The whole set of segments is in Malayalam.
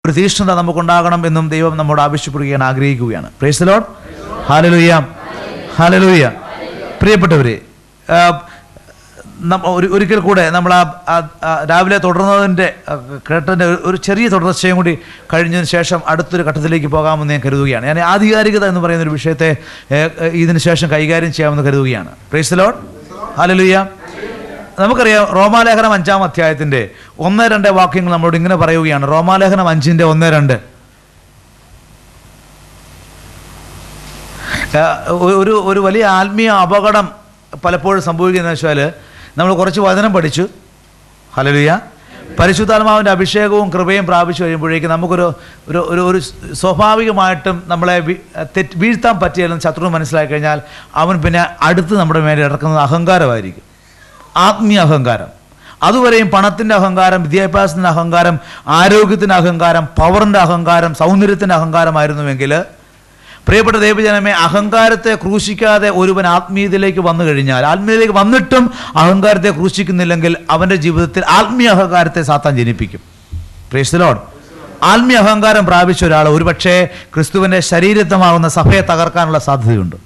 ഒരു തീഷ്ണത നമുക്കുണ്ടാകണം എന്നും ദൈവം നമ്മോട് ആവശ്യപ്പെടുകയാണ് ആഗ്രഹിക്കുകയാണ് പ്രൈസ് ലോഡ് ഹാലലൂയ ഹാലലൂയ പ്രിയപ്പെട്ടവരെ ആ, നമ്മ- ഒരു ഒരിക്കൽ കൂടെ നമ്മൾ ആ ആ- ആ രാവിലെ തുടർന്നതിൻ്റെ ആ, കേട്ടതിൻ്റെ ഒരു- ഒരു ചെറിയ തുടർച്ചയും കൂടി കഴിഞ്ഞതിന് ശേഷം അടുത്തൊരു ഘട്ടത്തിലേക്ക് പോകാമെന്ന് ഞാൻ കരുതുകയാണ് ഞാൻ ആധികാരികത എന്ന് പറയുന്ന ഒരു വിഷയത്തെ ഏ, ഏ, ഇതിന് ശേഷം കൈകാര്യം ചെയ്യാമെന്ന് കരുതുകയാണ് പ്രൈസ് ലോഡ് ഹാലലൂയ നമുക്കറിയാം റോമാലേഖനം അഞ്ചാം അധ്യായത്തിൻ്റെ ഒന്ന് രണ്ട് വാക്യങ്ങൾ നമ്മളോട് ഇങ്ങനെ പറയുകയാണ് റോമാലേഖനം അഞ്ചിൻ്റെ ഒന്ന് രണ്ട് ആ, ഒ- ഒരു ഒരു വലിയ ആത്മീയ അപകടം പലപ്പോഴും സംഭവിക്കുന്നത് വെച്ചാൽ നമ്മൾ കുറച്ച് വചനം പഠിച്ചു ഹലലുയ പരിശുദ്ധാത്മാവിൻ്റെ അഭിഷേകവും കൃപയും പ്രാപിച്ചു കഴിയുമ്പോഴേക്കും നമുക്കൊരു ഒരു ഒരു ഒരു സ്വാഭാവികമായിട്ടും നമ്മളെ വി- തെറ്റ് വീഴ്ത്താൻ പറ്റിയാലും ശത്രു മനസ്സിലാക്കി കഴിഞ്ഞാൽ അവൻ പിന്നെ അടുത്ത് നമ്മുടെ മേലെ ഇറക്കുന്നത് അഹങ്കാരമായിരിക്കും ആത്മീയ അഹങ്കാരം അതുവരെയും പണത്തിൻ്റെ അഹങ്കാരം വിദ്യാഭ്യാസത്തിൻ്റെ അഹങ്കാരം ആരോഗ്യത്തിൻ്റെ അഹങ്കാരം പവറിൻ്റെ അഹങ്കാരം സൗന്ദര്യത്തിൻ്റെ അഹങ്കാരമായിരുന്നുവെങ്കിൽ പ്രിയപ്പെട്ട ദൈവജനമേ അഹങ്കാരത്തെ ക്രൂശിക്കാതെ ഒരുവൻ ആത്മീയതയിലേക്ക് വന്നു കഴിഞ്ഞാൽ ആത്മീയതയിലേക്ക് വന്നിട്ടും അഹങ്കാരത്തെ ക്രൂശിക്കുന്നില്ലെങ്കിൽ അവൻ്റെ ജീവിതത്തിൽ ആത്മീയ അഹങ്കാരത്തെ സാത്താൻ ജനിപ്പിക്കും പ്രേസ്തലോഡ് ആത്മീയ അഹങ്കാരം പ്രാപിച്ച ഒരാൾ ഒരുപക്ഷെ ക്രിസ്തുവിൻ്റെ ശരീരത്വമാകുന്ന സഭയെ തകർക്കാനുള്ള സാധ്യതയുണ്ട്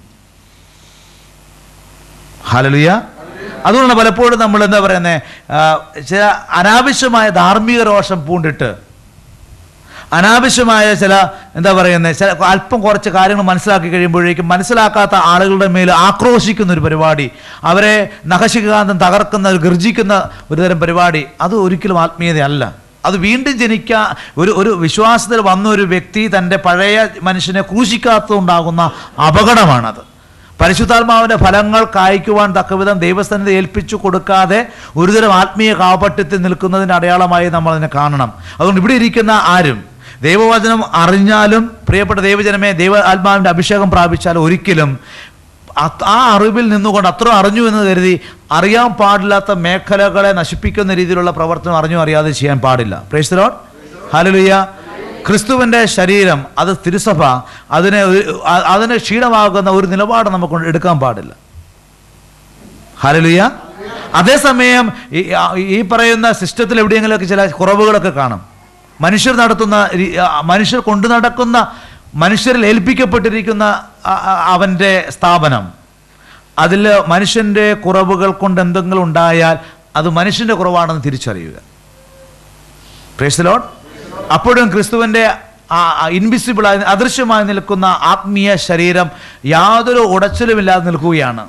ഹലലുയ അതുകൊണ്ട് പലപ്പോഴും നമ്മൾ എന്താ പറയുന്നത് ചില അനാവശ്യമായ ധാർമ്മിക രോഷം പൂണ്ടിട്ട് അനാവശ്യമായ ചില എന്താ പറയുന്നത് ചില അല്പം കുറച്ച് കാര്യങ്ങൾ മനസ്സിലാക്കി കഴിയുമ്പോഴേക്കും മനസ്സിലാക്കാത്ത ആളുകളുടെ മേൽ ആക്രോശിക്കുന്ന ഒരു പരിപാടി അവരെ നഖശികാന്തം തകർക്കുന്ന ഒരു ഗർജിക്കുന്ന ഒരുതരം പരിപാടി അത് ഒരിക്കലും ആത്മീയതയല്ല അത് വീണ്ടും ജനിക്കുക ഒരു ഒരു വിശ്വാസത്തിൽ വന്ന ഒരു വ്യക്തി തൻ്റെ പഴയ മനുഷ്യനെ ക്രൂശിക്കാത്തതുണ്ടാകുന്ന അപകടമാണത് പരിശുദ്ധാത്മാവിൻ്റെ ഫലങ്ങൾ കായ്ക്കുവാൻ തക്കവിധം ദൈവസ്ഥാനത്തെ ഏൽപ്പിച്ചു കൊടുക്കാതെ ഒരുതരം ആത്മീയ കാപട്യത്തിൽ നിൽക്കുന്നതിൻ്റെ അടയാളമായി നമ്മൾ അതിനെ കാണണം അതുകൊണ്ട് ഇവിടെ ഇരിക്കുന്ന ആരും ദൈവവചനം അറിഞ്ഞാലും പ്രിയപ്പെട്ട ദൈവജനമേ ദൈവ ആത്മാവിൻ്റെ അഭിഷേകം പ്രാപിച്ചാലും ഒരിക്കലും അത് ആ അറിവിൽ നിന്നുകൊണ്ട് അത്ര അറിഞ്ഞു എന്ന് കരുതി അറിയാൻ പാടില്ലാത്ത മേഖലകളെ നശിപ്പിക്കുന്ന രീതിയിലുള്ള പ്രവർത്തനം അറിഞ്ഞു അറിയാതെ ചെയ്യാൻ പാടില്ല പ്രേസ്തലോഡ് ഹലലുയ്യ ക്രിസ്തുവിൻ്റെ ശരീരം അത് തിരുസഭ അതിനെ ഒരു- അ- അതിനെ ക്ഷീണമാകുന്ന ഒരു നിലപാട് നമുക്ക് എടുക്കാൻ പാടില്ല ഹലലുയ അതേസമയം ഈ ആ- ഈ പറയുന്ന സിസ്റ്റത്തിൽ എവിടെയെങ്കിലുമൊക്കെ ചില കുറവുകളൊക്കെ കാണും മനുഷ്യർ നടത്തുന്ന രീ- ആ, മനുഷ്യർ കൊണ്ടു നടക്കുന്ന മനുഷ്യരിൽ ഏൽപ്പിക്കപ്പെട്ടിരിക്കുന്ന ആ- ആ- അവൻ്റെ സ്ഥാപനം അതിൽ മനുഷ്യൻ്റെ കുറവുകൾ കൊണ്ട് എന്തെങ്കിലും ഉണ്ടായാൽ അത് മനുഷ്യൻ്റെ കുറവാണെന്ന് തിരിച്ചറിയുക പ്രേസ് ലോഡ് അപ്പോഴും ക്രിസ്തുവിൻ്റെ ഇൻവിസിബിളായി അദൃശ്യമായി നിൽക്കുന്ന ആത്മീയ ശരീരം യാതൊരു ഉടച്ചിലുമില്ലാതെ നിൽക്കുകയാണ്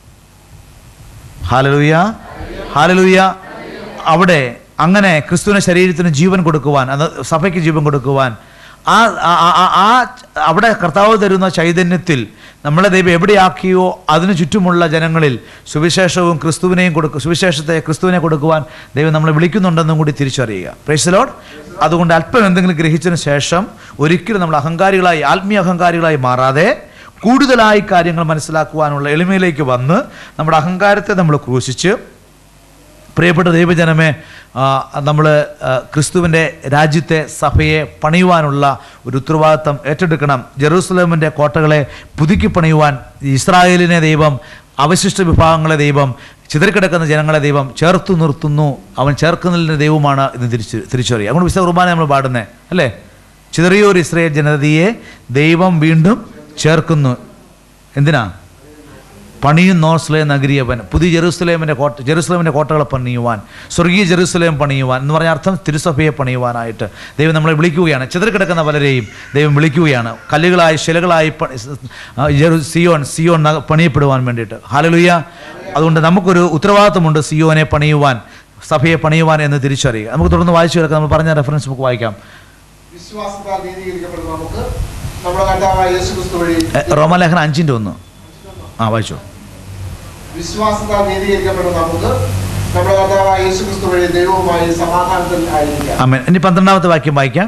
ഹാലലൂയ ഹാലലൂയ അവിടെ അങ്ങനെ ക്രിസ്തുവിൻ്റെ ശരീരത്തിന് ജീവൻ കൊടുക്കുവാൻ അത് സഭയ്ക്ക് ജീവൻ കൊടുക്കുവാൻ ആ ആ- ആ- ആ- ആ അവിടെ കർത്താവ് തരുന്ന ചൈതന്യത്തിൽ നമ്മളെ ദൈവം എവിടെയാക്കിയോ അതിനു ചുറ്റുമുള്ള ജനങ്ങളിൽ സുവിശേഷവും ക്രിസ്തുവിനെയും കൊടുക്കും സുവിശേഷത്തെ ക്രിസ്തുവിനെ കൊടുക്കുവാൻ ദൈവം നമ്മളെ വിളിക്കുന്നുണ്ടെന്നും കൂടി തിരിച്ചറിയുക പ്രേസലോഡ് അതുകൊണ്ട് അല്പം എന്തെങ്കിലും ഗ്രഹിച്ചതിന് ശേഷം ഒരിക്കലും നമ്മൾ അഹങ്കാരികളായി ആത്മീയ അഹങ്കാരികളായി മാറാതെ കൂടുതലായി കാര്യങ്ങൾ മനസ്സിലാക്കുവാനുള്ള എളിമയിലേക്ക് വന്ന് നമ്മുടെ അഹങ്കാരത്തെ നമ്മൾ ക്രൂശിച്ച് പ്രിയപ്പെട്ട ദൈവജനമേ നമ്മൾ ക്രിസ്തുവിൻ്റെ രാജ്യത്തെ സഭയെ പണിയുവാനുള്ള ഒരു ഉത്തരവാദിത്തം ഏറ്റെടുക്കണം ജെറൂസലേമിൻ്റെ കോട്ടകളെ പുതുക്കി പണിയുവാൻ ഇസ്രായേലിനെ ദൈവം അവശിഷ്ട വിഭാഗങ്ങളെ ദൈവം ചിതറിക്കിടക്കുന്ന ജനങ്ങളെ ദൈവം ചേർത്തു നിർത്തുന്നു അവൻ ചേർക്കുന്നതിൻ്റെ ദൈവമാണ് എന്ന് തിരിച്ച് തിരിച്ചറിയുക അതുകൊണ്ട് വിശുദ്ധ കുർബാന നമ്മൾ പാടുന്നത് അല്ലേ ചിതറിയൊരു ഇസ്രയേൽ ജനതയെ ദൈവം വീണ്ടും ചേർക്കുന്നു എന്തിനാ പണിയുന്നോസ്ലേ നഗരിയവൻ പുതിയ ജെറുസലേമിൻ്റെ കോട്ട ജെറുസലേമിൻ്റെ കോട്ടകളെ പണിയുവാൻ സ്വർഗീയ ജെറുസലേം പണിയുവാൻ എന്ന് പറഞ്ഞ അർത്ഥം തിരുസഭയെ പണിയുവാനായിട്ട് ദൈവം നമ്മളെ വിളിക്കുകയാണ് ചിതറിക്കിടക്കുന്ന പലരെയും ദൈവം വിളിക്കുകയാണ് കല്ലുകളായി ശിലകളായി പ- ആ, ജെറു- സിയോൻ സിയോൻ നഗ- പണിയപ്പെടുവാൻ വേണ്ടിയിട്ട് ഹാലലുയ അതുകൊണ്ട് നമുക്കൊരു ഉത്തരവാദിത്വമുണ്ട് സിയോനെ പണിയുവാൻ സഭയെ പണിയുവാൻ എന്ന് തിരിച്ചറിയുക നമുക്ക് തുടർന്ന് വായിച്ചു കിടക്കാം നമ്മൾ പറഞ്ഞ റെഫറൻസ് നമുക്ക് വായിക്കാം വിശ്വാസത്താൽ നീതീകരിക്കപ്പെടുന്ന നമുക്ക് നമ്മുടെ കർത്താവായ യേശു ക്രിസ്തു വഴി എ, റോമാലേഖനം അഞ്ചിൻ്റെ ഒന്ന് ആ വായിച്ചോ വിശ്വാസത്താൽ നീതീകരിക്കപ്പെടുന്ന നമുക്ക് നമ്മുടെ കർത്താവായ യേശു ക്രിസ്തു വഴി ദൈവവുമായി സമാധാനത്തിൽ ആയിരിക്കാം ആമേൻ ഇനി പന്ത്രണ്ടാമത്തെ വാക്യം വായിക്കാം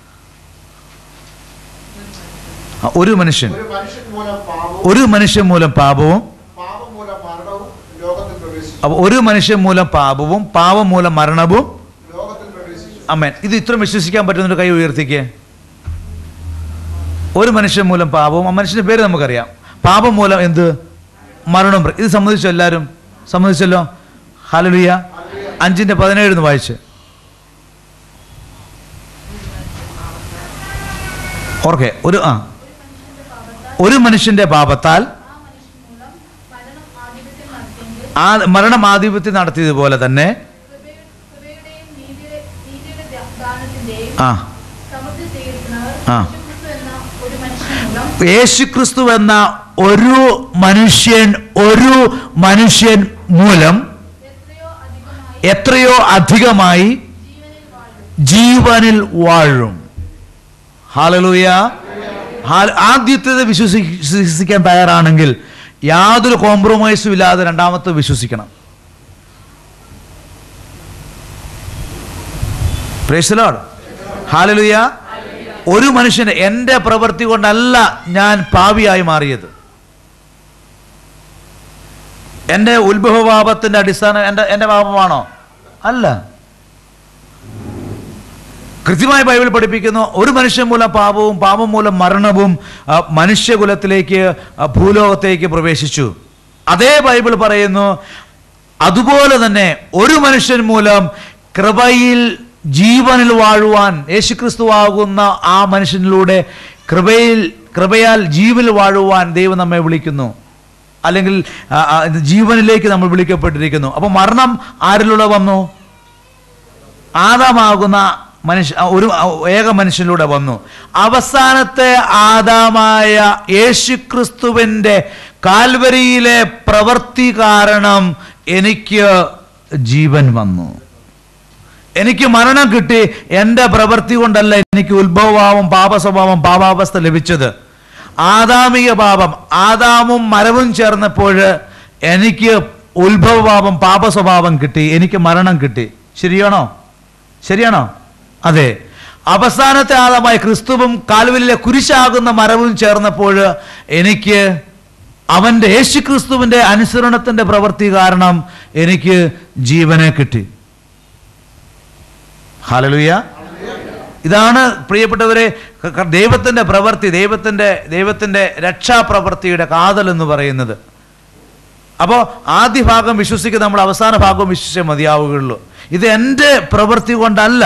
ആ, ഒരു മനുഷ്യൻ ഒരു മനുഷ്യൻ മൂലം പാപവും ഒരു മനുഷ്യൻ മൂലം പാപവും പാപം മൂലം മരണവും ലോകത്തിൽ പ്രവേശിച്ചു അപ്പൊ ഒരു മനുഷ്യൻ മൂലം പാപവും പാപം മൂലം മരണവും ലോകത്തിൽ പ്രവേശിച്ചു അമ്മേൻ ഇത് ഇത്ര വിശ്വസിക്കാൻ പറ്റുന്ന ഒരു കൈ ഉയർത്തിക്കേ ഒരു മനുഷ്യൻ മൂലം പാപവും ആ മനുഷ്യന്റെ പേര് നമുക്കറിയാം പാപം മൂലം എന്ത് മരണം ഇത് സംബന്ധിച്ചോ എല്ലാവരും സമ്മതിച്ചല്ലോ ഹലലുയ അഞ്ചിന്റെ പതിനേഴ് എന്ന് വായിച്ച് ഓർക്കെ ഒരു ആ ഒരു മനുഷ്യന്റെ പാപത്താൽ ആ മരണം ആധിപത്യം നടത്തിയതുപോലെ തന്നെ ആ ആ. യേശുക്രിസ്തു എന്ന ഒരു മനുഷ്യൻ ഒരു മനുഷ്യൻ മൂലം എത്രയോ അധികമായി ജീവനിൽ വാഴും ഹാലലൂയ ഹാല- ആദ്യത്തേത് വിശ്വസി വിശ്വസിക്കാൻ തയ്യാറാണെങ്കിൽ യാതൊരു കോംപ്രമൈസും ഇല്ലാതെ രണ്ടാമത്തെ വിശ്വസിക്കണം പ്രേസലോഡ് ഹാലലുയ ഒരു മനുഷ്യന് എൻ്റെ പ്രവൃത്തി കൊണ്ടല്ല ഞാൻ പാപിയായി മാറിയത് എൻ്റെ ഉത്ഭവപാപത്തിൻ്റെ അടിസ്ഥാനം എൻ്റെ എൻ്റെ പാപമാണോ അല്ല കൃത്യമായി ബൈബിൾ പഠിപ്പിക്കുന്നു ഒരു മനുഷ്യൻ മൂലം പാപവും പാപം മൂലം മരണവും ആ, മനുഷ്യകുലത്തിലേക്ക് ആ, ഭൂലോകത്തേക്ക് പ്രവേശിച്ചു അതേ ബൈബിൾ പറയുന്നു അതുപോലെ തന്നെ ഒരു മനുഷ്യൻ മൂലം കൃപയിൽ ജീവനിൽ വാഴുവാൻ യേശുക്രിസ്തുവാകുന്ന ആ മനുഷ്യനിലൂടെ കൃപയിൽ കൃപയാൽ ജീവനിൽ വാഴുവാൻ ദൈവം നമ്മെ വിളിക്കുന്നു അല്ലെങ്കിൽ ആ, ആ, ജീവനിലേക്ക് നമ്മൾ വിളിക്കപ്പെട്ടിരിക്കുന്നു അപ്പോൾ മരണം ആരിലൂടെ വന്നു ആദാമാകുന്ന മനുഷ്യ ഒരു ഏക മനുഷ്യനിലൂടെ വന്നു അവസാനത്തെ ആദാമായ യേശുക്രിസ്തുവിൻ്റെ കാൽവരിയിലെ പ്രവൃത്തി കാരണം എനിക്ക് ജീവൻ വന്നു എനിക്ക് മരണം കിട്ടി എൻ്റെ പ്രവൃത്തി കൊണ്ടല്ല എനിക്ക് ഉത്ഭവഭാവം പാപസ്വഭാവം പാപാവസ്ഥ ലഭിച്ചത് ആദാമിക പാപം ആദാമും മരവും ചേർന്നപ്പോൾ എനിക്ക് ഉത്ഭവഭാവം പാപസ്വഭാവം കിട്ടി എനിക്ക് മരണം കിട്ടി ശരിയാണോ ശരിയാണോ അതെ അവസാനത്തെ ആദമായ ക്രിസ്തുവും കാൽവലിലെ കുരിശാകുന്ന മരവും ചേർന്നപ്പോൾ എനിക്ക് അവൻ്റെ യേശു ക്രിസ്തുവിൻ്റെ അനുസരണത്തിൻ്റെ പ്രവൃത്തി കാരണം എനിക്ക് ജീവനെ കിട്ടി ഹാലലുയ ഇതാണ് പ്രിയപ്പെട്ടവരെ ക- ക- ദൈവത്തിൻ്റെ പ്രവൃത്തി ദൈവത്തിൻ്റെ ദൈവത്തിൻ്റെ രക്ഷാപ്രവൃത്തിയുടെ കാതൽ എന്ന് പറയുന്നത് അപ്പോൾ ആദ്യ ഭാഗം വിശ്വസിക്കുക നമ്മൾ അവസാന ഭാഗവും വിശ്വസിച്ചേ മതിയാവുകയുള്ളൂ ഇത് എൻ്റെ പ്രവൃത്തി കൊണ്ടല്ല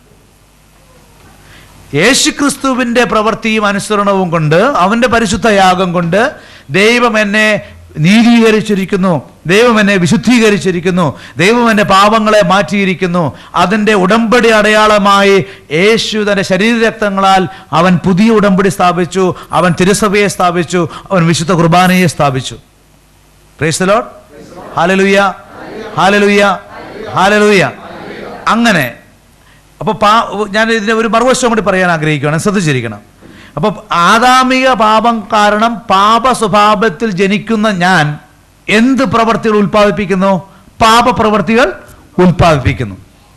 യേശുക്രിസ്തുവിൻ്റെ പ്രവൃത്തിയും അനുസരണവും കൊണ്ട് അവൻ്റെ പരിശുദ്ധ യാഗം കൊണ്ട് ദൈവം എന്നെ നീതീകരിച്ചിരിക്കുന്നു ദൈവം എന്നെ വിശുദ്ധീകരിച്ചിരിക്കുന്നു ദൈവം എൻ്റെ പാപങ്ങളെ മാറ്റിയിരിക്കുന്നു അതിൻ്റെ ഉടമ്പടി അടയാളമായി യേശു തൻ്റെ ശരീരരക്തങ്ങളാൽ അവൻ പുതിയ ഉടമ്പടി സ്ഥാപിച്ചു അവൻ തിരുസഭയെ സ്ഥാപിച്ചു അവൻ വിശുദ്ധ കുർബാനയെ സ്ഥാപിച്ചു പ്രൈസ് ലോഡ് ഹാലലുയ ഹാലലുയ ഹാലലുയ അങ്ങനെ അപ്പോൾ പാ ഞാൻ ഇതിനെ ഒരു മറുവശം കൂടി പറയാൻ ആഗ്രഹിക്കുകയാണ് ശ്രദ്ധിച്ചിരിക്കണം അപ്പോൾ ആദാമിക പാപം കാരണം പാപ സ്വഭാവത്തിൽ ജനിക്കുന്ന ഞാൻ എന്ത് പ്രവർത്തികൾ ഉൽപ്പാദിപ്പിക്കുന്നു പാപപ്രവർത്തികൾ ഉൽപ്പാദിപ്പിക്കുന്നു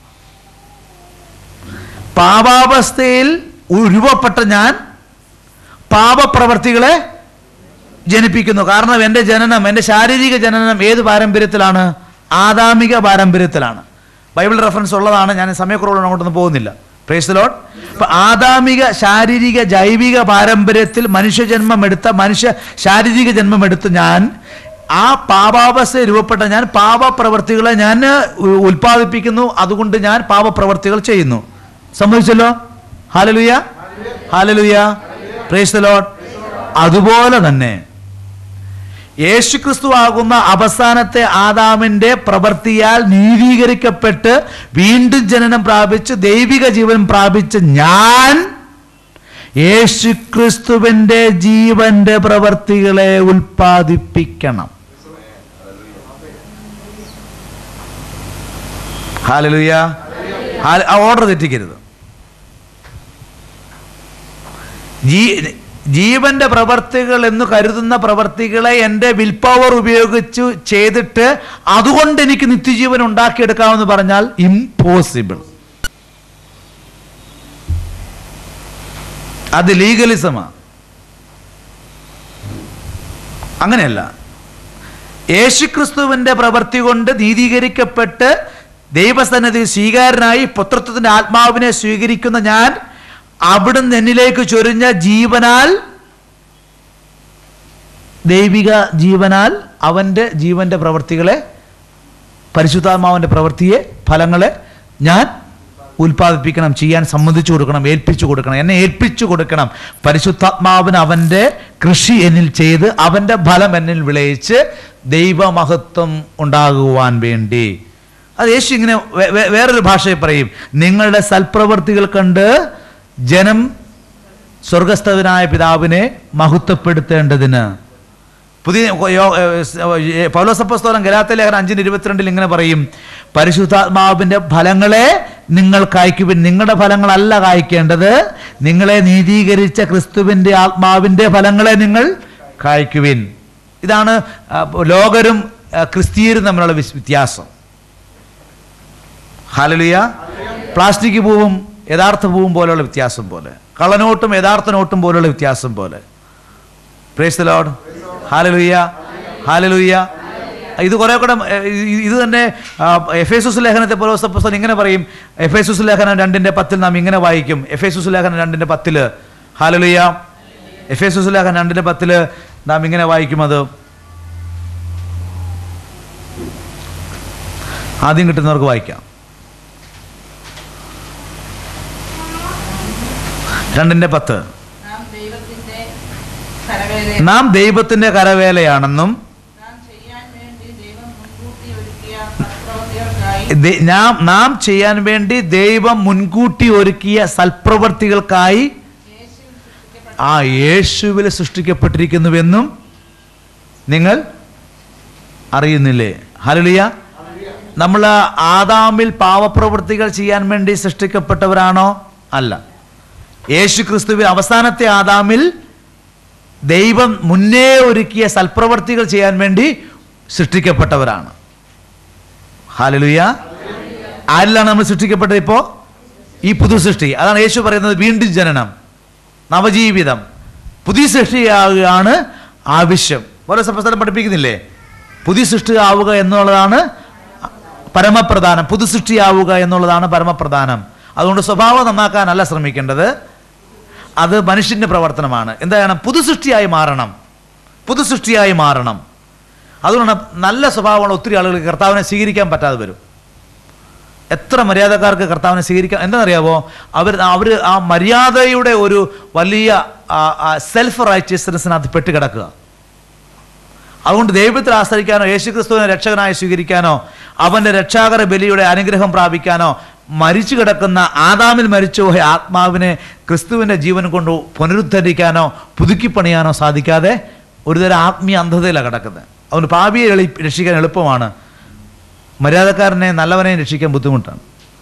പാപാവസ്ഥയിൽ രൂപപ്പെട്ട ഞാൻ പാപപ്രവർത്തികളെ ജനിപ്പിക്കുന്നു കാരണം എൻ്റെ ജനനം എൻ്റെ ശാരീരിക ജനനം ഏത് പാരമ്പര്യത്തിലാണ് ആദാമിക പാരമ്പര്യത്തിലാണ് ബൈബിൾ റെഫറൻസ് ഉള്ളതാണ് ഞാൻ സമയക്കുറവുള്ള അങ്ങോട്ടൊന്നും പോകുന്നില്ല പ്രേസ് ലോഡ് അപ്പൊ ആദാമിക ശാരീരിക ജൈവിക പാരമ്പര്യത്തിൽ മനുഷ്യജന്മം എടുത്ത മനുഷ്യ ശാരീരിക ജന്മം എടുത്ത് ഞാൻ ആ പാപാവസ്ഥ രൂപപ്പെട്ട ഞാൻ പാപപ്രവർത്തികളെ ഞാൻ ഉ- ഉൽപ്പാദിപ്പിക്കുന്നു അതുകൊണ്ട് ഞാൻ പാപപ്രവർത്തികൾ ചെയ്യുന്നു സംഭവിച്ചല്ലോ ഹാലലുയ ഹാലലുയ പ്രേസ് ലോഡ് അതുപോലെ തന്നെ യേശുക്രിസ്തു ആകുന്ന അവസാനത്തെ ആദാമിന്റെ പ്രവൃത്തിയാൽ നീതീകരിക്കപ്പെട്ട് വീണ്ടും ജനനം പ്രാപിച്ച് ദൈവിക ജീവൻ പ്രാപിച്ച് ഞാൻ യേശുക്രിസ്തുവിന്റെ ജീവന്റെ പ്രവൃത്തികളെ ഉൽപ്പാദിപ്പിക്കണം ഹാലലുയ ഓർഡർ തെറ്റിക്കരുത് ജീ ജീവന്റെ പ്രവർത്തികൾ എന്ന് കരുതുന്ന പ്രവർത്തികളെ എൻ്റെ വിൽ പവർ ഉപയോഗിച്ച് ചെയ്തിട്ട് അതുകൊണ്ട് എനിക്ക് നിത്യജീവൻ ഉണ്ടാക്കിയെടുക്കാമെന്ന് പറഞ്ഞാൽ ഇംപോസിബിൾ അത് ലീഗലിസമാണ് അങ്ങനെയല്ല യേശുക്രിസ്തുവിന്റെ പ്രവൃത്തി കൊണ്ട് നീതീകരിക്കപ്പെട്ട് ദൈവസന്നിധി സ്വീകാരനായി പുത്രത്വത്തിന്റെ ആത്മാവിനെ സ്വീകരിക്കുന്ന ഞാൻ അവിടുന്ന് എന്നിലേക്ക് ചൊരിഞ്ഞ ജീവനാൽ ദൈവിക ജീവനാൽ അവൻ്റെ ജീവന്റെ പ്രവൃത്തികളെ പരിശുദ്ധാത്മാവിൻ്റെ പ്രവൃത്തിയെ ഫലങ്ങളെ ഞാൻ ഉൽപ്പാദിപ്പിക്കണം ചെയ്യാൻ സമ്മതിച്ചു കൊടുക്കണം ഏൽപ്പിച്ചു കൊടുക്കണം എന്നെ ഏൽപ്പിച്ചു കൊടുക്കണം പരിശുദ്ധാത്മാവിന് അവൻ്റെ കൃഷി എന്നിൽ ചെയ്ത് അവൻ്റെ ഫലം എന്നിൽ വിളയിച്ച് ദൈവമഹത്വം ഉണ്ടാകുവാൻ വേണ്ടി അത് യേശു ഇങ്ങനെ വേ- വേ- വേറൊരു ഭാഷയിൽ പറയും നിങ്ങളുടെ സൽപ്രവർത്തികൾ കണ്ട് ജനം സ്വർഗസ്ഥനായ പിതാവിനെ മഹത്വപ്പെടുത്തേണ്ടതിന് പുതിയ യോ- ഏ, പൗലോസപ്പസ്തോലം ഗലാത്ത ലേഖനം അഞ്ചിന് ഇരുപത്തിരണ്ടിൽ ഇങ്ങനെ പറയും പരിശുദ്ധാത്മാവിന്റെ ഫലങ്ങളെ നിങ്ങൾ കായ്ക്കുവിൻ നിങ്ങളുടെ ഫലങ്ങളല്ല കായ്ക്കേണ്ടത് നിങ്ങളെ നീതീകരിച്ച ക്രിസ്തുവിന്റെ ആത്മാവിന്റെ ഫലങ്ങളെ നിങ്ങൾ കായ്ക്കുവിൻ ഇതാണ് ആ, ലോകരും ആ, ക്രിസ്തീയരും തമ്മിലുള്ള വിസ്- വ്യത്യാസം ഹാലലിയ പ്ലാസ്റ്റിക് പൂവും യഥാർത്ഥ പൂവും പോലെയുള്ള വ്യത്യാസം പോലെ കള്ളനോട്ടും യഥാർത്ഥ നോട്ടും പോലെയുള്ള വ്യത്യാസം പോലെ പ്രേസ് ലോഡ് ഹാലലുയ്യ ഹാലലുയ്യ ഇത് കുറെ കൂടെ ഏ, ഇത് ഇത് തന്നെ എഫ് എസുസ് ലേഖനത്തെ പോലെ പുസ്തകം ഇങ്ങനെ പറയും എഫ് എസുസ് ലേഖനം രണ്ടിന്റെ പത്തിൽ നാം ഇങ്ങനെ വായിക്കും എഫ് എസുസ് ലേഖനം രണ്ടിന്റെ പത്തില് ഹാലലുയ്യ എഫ് എസുസ് ലേഖനം രണ്ടിന്റെ പത്തില് നാം ഇങ്ങനെ വായിക്കും അത് ആദ്യം കിട്ടുന്നവർക്ക് വായിക്കാം രണ്ടിന്റെ പത്ത് നാം ദൈവത്തിന്റെ കരവേല നാം ദൈവത്തിന്റെ കരവേലയാണെന്നും നാം ചെയ്യാൻ വേണ്ടി ദൈവം മുൻകൂട്ടി ഒരുക്കിയ സൽപ്രവൃത്തികൾക്കായി ദേ- നാം നാം ചെയ്യാൻ വേണ്ടി ദൈവം മുൻകൂട്ടി ഒരുക്കിയ സൽപ്രവർത്തികൾക്കായി യേശുവിൽ സൃഷ്ടിക്കപ്പെട്ട ആ യേശുവിൽ സൃഷ്ടിക്കപ്പെട്ടിരിക്കുന്നുവെന്നും നിങ്ങൾ അറിയുന്നില്ലേ ഹരളിയ നമ്മൾ ആദാമിൽ പാവപ്രവൃത്തികൾ ചെയ്യാൻ വേണ്ടി സൃഷ്ടിക്കപ്പെട്ടവരാണോ അല്ല യേശു ക്രിസ്തുവിൽ അവസാനത്തെ ആദാമിൽ ദൈവം മുന്നേ ഒരുക്കിയ സൽപ്രവർത്തികൾ ചെയ്യാൻ വേണ്ടി സൃഷ്ടിക്കപ്പെട്ടവരാണ് ഹാലലുയ ആരിലാണ് നമ്മൾ സൃഷ്ടിക്കപ്പെട്ടത് ഇപ്പോൾ ഈ പുതു സൃഷ്ടി അതാണ് യേശു പറയുന്നത് വീണ്ടും ജനനം നവജീവിതം പുതിയ സൃഷ്ടിയാവുകയാണ് ആവശ്യം ഓരോ സഭസ്ഥലം പഠിപ്പിക്കുന്നില്ലേ പുതിയ സൃഷ്ടിയാവുക എന്നുള്ളതാണ് പരമപ്രധാനം പുതു സൃഷ്ടിയാവുക എന്നുള്ളതാണ് പരമപ്രധാനം അതുകൊണ്ട് സ്വഭാവം നന്നാക്കാനല്ല ശ്രമിക്കേണ്ടത് അത് മനുഷ്യന്റെ പ്രവർത്തനമാണ് എന്താണ് പുതു സൃഷ്ടിയായി മാറണം പുതു സൃഷ്ടിയായി മാറണം അതുകൊണ്ടാണ് നല്ല സ്വഭാവമുള്ള ഒത്തിരി ആളുകൾക്ക് കർത്താവിനെ സ്വീകരിക്കാൻ പറ്റാതെ വരും എത്ര മര്യാദക്കാർക്ക് കർത്താവിനെ സ്വീകരിക്കാൻ എന്താണെന്നറിയാവോ അവർ അവർ ആ മര്യാദയുടെ ഒരു വലിയ സെൽഫ് റൈറ്റിയസ്നെസ്സിനകത്ത് പെട്ടുകിടക്കുക അതുകൊണ്ട് ദൈവത്തിൽ ആശ്രയിക്കാനോ യേശുക്രിസ്തുവിനെ രക്ഷകനായി സ്വീകരിക്കാനോ അവൻ്റെ രക്ഷാകര ബലിയുടെ അനുഗ്രഹം പ്രാപിക്കാനോ മരിച്ചു കിടക്കുന്ന ആദാമിൽ മരിച്ചുപോയ ആത്മാവിനെ ക്രിസ്തുവിൻ്റെ ജീവൻ കൊണ്ട് പുനരുദ്ധരിക്കാനോ പുതുക്കിപ്പണിയാനോ സാധിക്കാതെ ഒരുതരം ആത്മീയ അന്ധതയിലാണ് കിടക്കുന്നത് അതുകൊണ്ട് പാപിയെ എളി രക്ഷിക്കാൻ എളുപ്പമാണ് മര്യാദക്കാരനെ നല്ലവനെയും രക്ഷിക്കാൻ ബുദ്ധിമുട്ടാണ്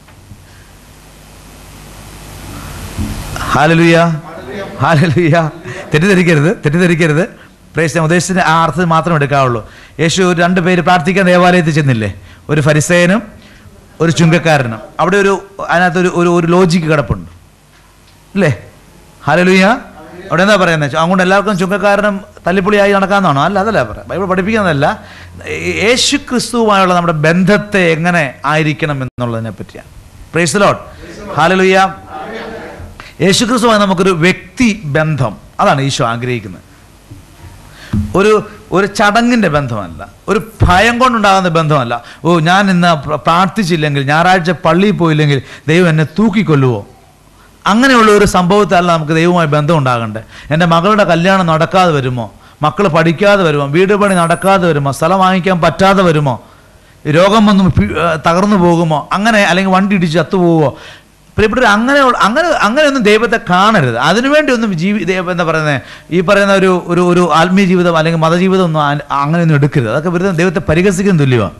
ഹാലലുയ ഹാലലുയ തെറ്റിദ്ധരിക്കരുത് തെറ്റിദ്ധരിക്കരുത് പ്രേസ് ഞാൻ ഉദ്ദേശിച്ച ആ അർത്ഥത്തിൽ മാത്രം എടുക്കാവുള്ളൂ യേശു ഒരു രണ്ട് പേര് പ്രാർത്ഥിക്കാൻ ദേവാലയത്തിൽ ചെന്നില്ലേ ഒരു ഫരിസേനും ഒരു ചുങ്കക്കാരനും അവിടെ ഒരു അതിനകത്തൊരു ഒരു ഒരു ലോജിക്ക് കിടപ്പുണ്ട് അല്ലേ ഹാലലുയ അവിടെ എന്താ പറയുന്നത് അതുകൊണ്ട് എല്ലാവർക്കും ചുങ്കക്കാരനും തല്ലിപ്പൊളിയായി നടക്കാമെന്നാണോ അല്ല അതല്ല പറയാം ബൈബിൾ പഠിപ്പിക്കുന്നതല്ല യേശു ക്രിസ്തുവുമായുള്ള നമ്മുടെ ബന്ധത്തെ എങ്ങനെ ആയിരിക്കണം എന്നുള്ളതിനെ പറ്റിയാണ് പ്രേസ് ലോഡ് ഹാലലുയ യേശു ക്രിസ്തുമായി നമുക്കൊരു വ്യക്തി ബന്ധം അതാണ് ഈശോ ആഗ്രഹിക്കുന്നത് ഒരു ഒരു ചടങ്ങിൻ്റെ ബന്ധമല്ല ഒരു ഭയം കൊണ്ടുണ്ടാകുന്ന ബന്ധമല്ല ഓ ഞാൻ ഇന്ന് പ്ര- പ്രാർത്ഥിച്ചില്ലെങ്കിൽ ഞായറാഴ്ച പള്ളിയിൽ പോയില്ലെങ്കിൽ ദൈവം എന്നെ തൂക്കിക്കൊല്ലുവോ അങ്ങനെയുള്ള ഒരു സംഭവത്തല്ല നമുക്ക് ദൈവവുമായി ബന്ധം ഉണ്ടാകണ്ടേ എൻ്റെ മകളുടെ കല്യാണം നടക്കാതെ വരുമോ മക്കൾ പഠിക്കാതെ വരുമോ വീട് പണി നടക്കാതെ വരുമോ സ്ഥലം വാങ്ങിക്കാൻ പറ്റാതെ വരുമോ രോഗം വന്ന് പി- ഏർ തകർന്നു പോകുമോ അങ്ങനെ അല്ലെങ്കിൽ വണ്ടി ഇടിച്ച് ചത്തുപോകുമോ പ്രിയപ്പെട്ടവർ അങ്ങനെ അങ്ങനെ അങ്ങനെയൊന്നും ദൈവത്തെ കാണരുത് അതിനുവേണ്ടി ഒന്നും ജീവി ദൈവം എന്താ പറയുന്നത് ഈ പറയുന്ന ഒരു ഒരു ഒരു ആത്മീയ ജീവിതം അല്ലെങ്കിൽ മതജീവിതം ഒന്നും ആ- അങ്ങനെയൊന്നും എടുക്കരുത് അതൊക്കെ വെറുതെ ദൈവത്തെ പരിഹസിക്കുന്ന തുല്യമാണ്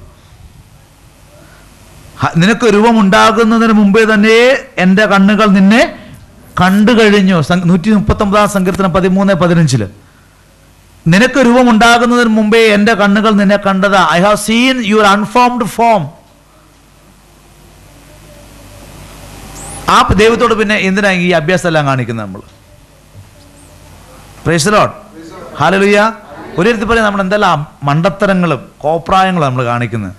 ഹ- നിനക്ക് രൂപമുണ്ടാകുന്നതിന് മുമ്പേ തന്നെ എൻ്റെ കണ്ണുകൾ നിന്നെ കണ്ടു കഴിഞ്ഞു സം- നൂറ്റി മുപ്പത്തൊമ്പതാം സങ്കീർത്തനം പതിമൂന്ന് പതിനഞ്ചില് നിനക്ക് രൂപമുണ്ടാകുന്നതിന് മുമ്പേ എൻ്റെ കണ്ണുകൾ നിന്നെ കണ്ടതാ I have seen your unformed form ആ ദൈവത്തോട് പിന്നെ എന്തിനാ ഈ അഭ്യാസം എല്ലാം കാണിക്കുന്നത് നമ്മൾ പ്രേസലോട്ട് ഹാലലുയ്യ ഒരു തരത്തിൽ പറയാം നമ്മൾ എന്തെല്ലാം മണ്ടത്തരങ്ങളും കോപ്രായങ്ങളും നമ്മൾ കാണിക്കുന്നത്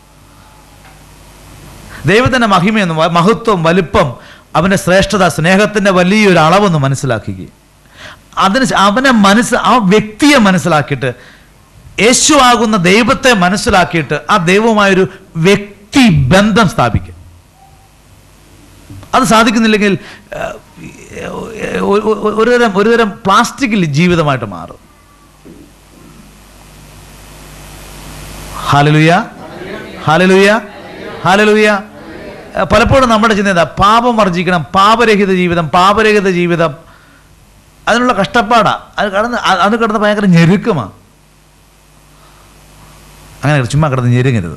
ദൈവത്തിൻ്റെ മഹിമയൊന്നും വ- മഹത്വം വലിപ്പം അവൻ്റെ ശ്രേഷ്ഠത സ്നേഹത്തിൻ്റെ വലിയൊരു അളവൊന്ന് മനസ്സിലാക്കുക അതിന് ശ- അവനെ മനസ്സ് ആ വ്യക്തിയെ മനസ്സിലാക്കിയിട്ട് യേശു ആകുന്ന ദൈവത്തെ മനസ്സിലാക്കിയിട്ട് ആ ദൈവവുമായൊരു വ്യക്തി ബന്ധം സ്ഥാപിക്കുക അത് സാധിക്കുന്നില്ലെങ്കിൽ ആ, ഒ- ഒ- ഒരുതരം ഒരുതരം പ്ലാസ്റ്റിക് ജീവിതമായിട്ട് മാറും ഹാലലുയ ഹാലലുയ ഹാലലുയ പലപ്പോഴും നമ്മുടെ ചിന്ത എന്താ പാപം വർജിക്കണം പാപരഹിത ജീവിതം പാപരഹിത ജീവിതം അതിനുള്ള കഷ്ടപ്പാടാ അത് കടന്ന് അ- അത് കിടന്ന് ഭയങ്കര ഞെരുക്കമാ അങ്ങനെ ചുമ്മാ കിടന്ന് ഞെരുങ്ങരുത്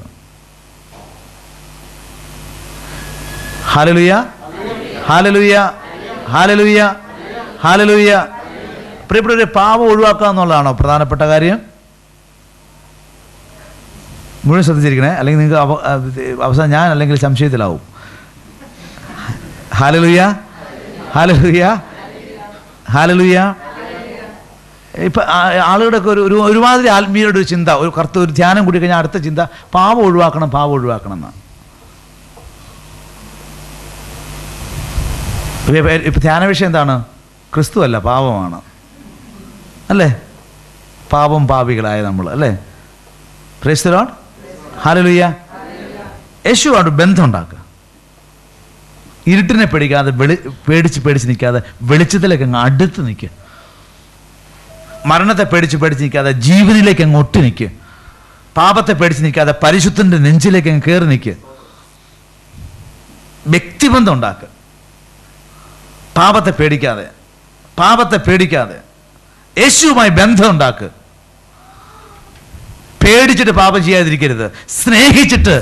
ഹാലലുയ ഹാലലുയ ഹാലലുയ ഹാലലുയ പ്രിയപ്പെട്ടവരെ പാപം ഒഴിവാക്കുക എന്നുള്ളതാണോ പ്രധാനപ്പെട്ട കാര്യം മുഴുവൻ ശ്രദ്ധിച്ചിരിക്കണേ അല്ലെങ്കിൽ നിങ്ങൾക്ക് അവ- അഹ് അവസാനം ഞാൻ അല്ലെങ്കിൽ സംശയത്തിലാവും ഹാലലുയ ഹാലലുയ ഹാലലുയ ഇപ്പം ആളുകളുടെയൊക്കെ ഒരു ഒരു ഒരുമാതിരി ആത്മീയരുടെ ഒരു ചിന്ത ഒരു കറുത്ത ഒരു ധ്യാനം കൂടി കഴിഞ്ഞാൽ അടുത്ത ചിന്ത പാവം ഒഴിവാക്കണം പാവം ഒഴിവാക്കണം എന്നാണ് ഇപ്പം ധ്യാന വിഷയം എന്താണ് ക്രിസ്തു അല്ല പാപമാണ് അല്ലേ പാപം പാപികളായ നമ്മൾ അല്ലേ പ്രേസ്തലോൺ ഹാലലുയ്യ യേശുവാണ് ബന്ധം ഉണ്ടാക്കുക ഇരുട്ടിനെ പേടിക്കാതെ വെളി പേടിച്ച് പേടിച്ച് നിൽക്കാതെ വെളിച്ചത്തിലേക്ക് അങ്ങ് അടുത്ത് നിൽക്കുക മരണത്തെ പേടിച്ച് പേടിച്ച് നിൽക്കാതെ ജീവനിലേക്ക് അങ്ങ് ഒട്ടി നിൽക്കുക പാപത്തെ പേടിച്ച് നിൽക്കാതെ പരിശുദ്ധൻ്റെ നെഞ്ചിലേക്ക് അങ്ങ് കയറി നിൽക്കുക വ്യക്തിബന്ധം ഉണ്ടാക്കുക പാപത്തെ പേടിക്കാതെ പാപത്തെ പേടിക്കാതെ യേശുവുമായി ബന്ധം ഉണ്ടാക്കുക പേടിച്ചിട്ട് പാപം ചെയ്യാതിരിക്കരുത് സ്നേഹിച്ചിട്ട്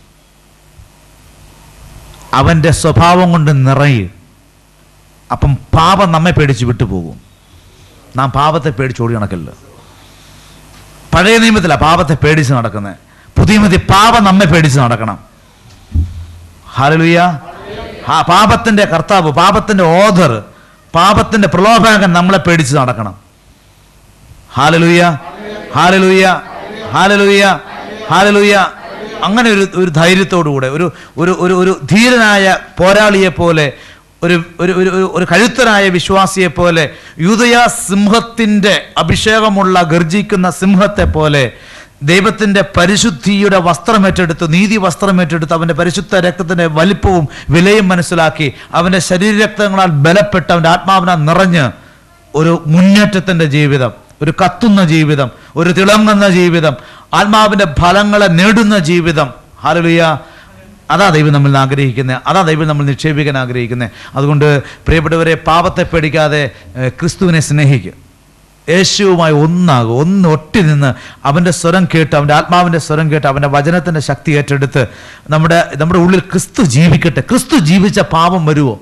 അവൻ്റെ സ്വഭാവം കൊണ്ട് നിറയും അപ്പം പാപം നമ്മെ പേടിച്ച് വിട്ടുപോകും നാം പാപത്തെ പേടിച്ച് ഓടി നടക്കല്ല പഴയ നിയമത്തിലാണ് പാപത്തെ പേടിച്ച് നടക്കുന്നത് പുതിയ നിയമത്തിൽ പാപം നമ്മെ പേടിച്ച് നടക്കണം ഹാലലുയ്യ ആ പാപത്തിന്റെ കർത്താവ് പാപത്തിന്റെ ഓധർ പാപത്തിന്റെ പ്രലോഭകൻ നമ്മളെ പേടിച്ച് നടക്കണം ഹാലലുയ്യ ഹാലലുയ്യ ഹാലലുയ്യ ഹാലലുയ്യ അങ്ങനെ ഒരു ഒരു ധൈര്യത്തോടുകൂടെ ഒരു ഒരു ഒരു ഒരു ധീരനായ പോരാളിയെ പോലെ ഒരു ഒരു ഒരു ഒരു- ഒരു കഴുത്തനായ വിശ്വാസിയെ പോലെ യൂതയ സിംഹത്തിൻ്റെ അഭിഷേകമുള്ള ഗർജിക്കുന്ന സിംഹത്തെ പോലെ ദൈവത്തിൻ്റെ പരിശുദ്ധിയുടെ വസ്ത്രമേറ്റെടുത്ത് നീതി വസ്ത്രമേറ്റെടുത്ത് അവൻ്റെ പരിശുദ്ധ രക്തത്തിൻ്റെ വലിപ്പവും വിലയും മനസ്സിലാക്കി അവൻ്റെ ശരീരരക്തങ്ങളാൽ ബലപ്പെട്ട് അവൻ്റെ ആത്മാവിനാൽ നിറഞ്ഞ് ഒരു മുന്നേറ്റത്തിൻ്റെ ജീവിതം ഒരു കത്തുന്ന ജീവിതം ഒരു തിളങ്ങുന്ന ജീവിതം ആത്മാവിൻ്റെ ഫലങ്ങളെ നേടുന്ന ജീവിതം ഹാലലുയ അതാ ദൈവം നമ്മൾ ആഗ്രഹിക്കുന്നത് അതാ ദൈവം നമ്മൾ നിക്ഷേപിക്കാൻ ആഗ്രഹിക്കുന്നത് അതുകൊണ്ട് പ്രിയപ്പെട്ടവരെ പാപത്തെ പേടിക്കാതെ ഏഹ്, ക്രിസ്തുവിനെ സ്നേഹിക്കുക യേശുവുമായി ഒന്നാകും ഒന്ന് ഒട്ടി നിന്ന് അവൻ്റെ സ്വരം കേട്ട് അവൻ്റെ ആത്മാവിൻ്റെ സ്വരം കേട്ട് അവൻ്റെ വചനത്തിൻ്റെ ശക്തി ഏറ്റെടുത്ത് നമ്മുടെ നമ്മുടെ ഉള്ളിൽ ക്രിസ്തു ജീവിക്കട്ടെ ക്രിസ്തു ജീവിച്ച പാപം വരുമോ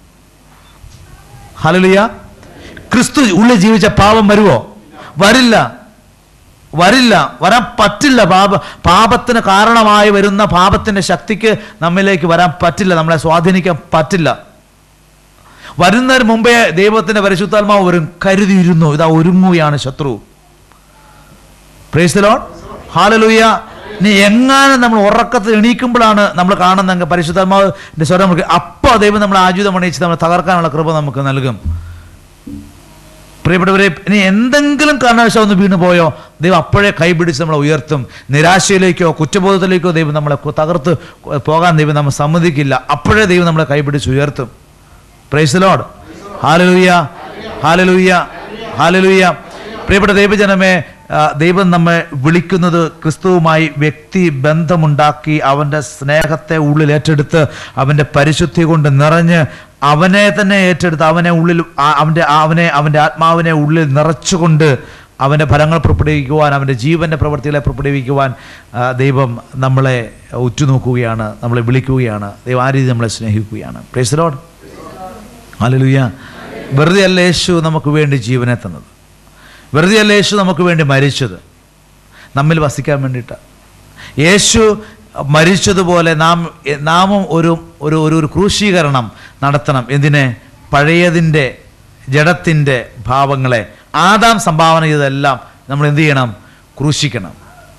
ഹലലിയ ക്രിസ്തു ഉള്ളിൽ ജീവിച്ച പാപം വരുമോ വരില്ല വരില്ല വരാൻ പറ്റില്ല പാപ പാപത്തിന് കാരണമായി വരുന്ന പാപത്തിന്റെ ശക്തിക്ക് നമ്മിലേക്ക് വരാൻ പറ്റില്ല നമ്മളെ സ്വാധീനിക്കാൻ പറ്റില്ല വരുന്നതിന് മുമ്പേ ദൈവത്തിന്റെ പരിശുദ്ധാത്മാവ് വരും കരുതിയിരുന്നു ഇതാ ഒരുങ്ങുകയാണ് ശത്രു പ്രേസ്തലോൺ ഹാലലുയ്യ നീ എങ്ങാനും നമ്മൾ ഉറക്കത്തിൽ എണീക്കുമ്പോഴാണ് നമ്മൾ കാണുന്നെങ്കിൽ പരിശുദ്ധാത്മാവിന്റെ സ്വരം നമുക്ക് അപ്പോൾ ദൈവം നമ്മളെ ആയുധം അണിയിച്ച് നമ്മളെ തകർക്കാനുള്ള കൃപ നമുക്ക് നൽകും പ്രിയപ്പെട്ടവരെ ഇനി എന്തെങ്കിലും കാരണവശാൽ ഒന്ന് വീണു പോയോ ദൈവം അപ്പോഴേ കൈപിടിച്ച് നമ്മളെ ഉയർത്തും നിരാശയിലേക്കോ കുറ്റബോധത്തിലേക്കോ ദൈവം നമ്മളെ കു- തകർത്ത് പോകാൻ ദൈവം നമ്മൾ സമ്മതിക്കില്ല അപ്പോഴേ ദൈവം നമ്മളെ കൈപിടിച്ച് ഉയർത്തും praise lord hallelujah hallelujah hallelujah പ്രിയപ്പെട്ട ദൈവജനമേ ആ, ദൈവം നമ്മെ വിളിക്കുന്നത് ക്രിസ്തുവുമായി വ്യക്തി ബന്ധമുണ്ടാക്കി അവൻ്റെ സ്നേഹത്തെ ഉള്ളിൽ ഏറ്റെടുത്ത് അവൻ്റെ പരിശുദ്ധി കൊണ്ട് നിറഞ്ഞ് അവനെ തന്നെ ഏറ്റെടുത്ത് അവനെ ഉള്ളിൽ ആ- അവൻ്റെ അവനെ അവൻ്റെ ആത്മാവിനെ ഉള്ളിൽ നിറച്ചുകൊണ്ട് അവൻ്റെ ഫലങ്ങൾ പുറപ്പെടുവിക്കുവാൻ അവൻ്റെ ജീവൻ്റെ പ്രവൃത്തികളെ പുറപ്പെടുവിക്കുവാൻ ആ, ദൈവം നമ്മളെ ഉറ്റുനോക്കുകയാണ് നമ്മളെ വിളിക്കുകയാണ് ദൈവം ആ രീതി നമ്മളെ സ്നേഹിക്കുകയാണ് പ്രൈസ് ലോഡ് ഹല്ലേലൂയ വെറുതെ അല്ല യേശു നമുക്ക് വേണ്ടി ജീവനെ തന്നത് വെറുതെ അല്ല യേശു നമുക്ക് വേണ്ടി മരിച്ചത് നമ്മിൽ വസിക്കാൻ വേണ്ടിയിട്ടാണ് യേശു മരിച്ചതുപോലെ നാം നാമും ഒരു ഒരു ഒരു ഒരു ക്രൂശീകരണം നടത്തണം എന്തിനെ പഴയതിൻ്റെ ജഡത്തിൻ്റെ ഭാവങ്ങളെ ആദാം സംഭാവന ചെയ്തതെല്ലാം നമ്മൾ എന്ത് ചെയ്യണം ക്രൂശിക്കണം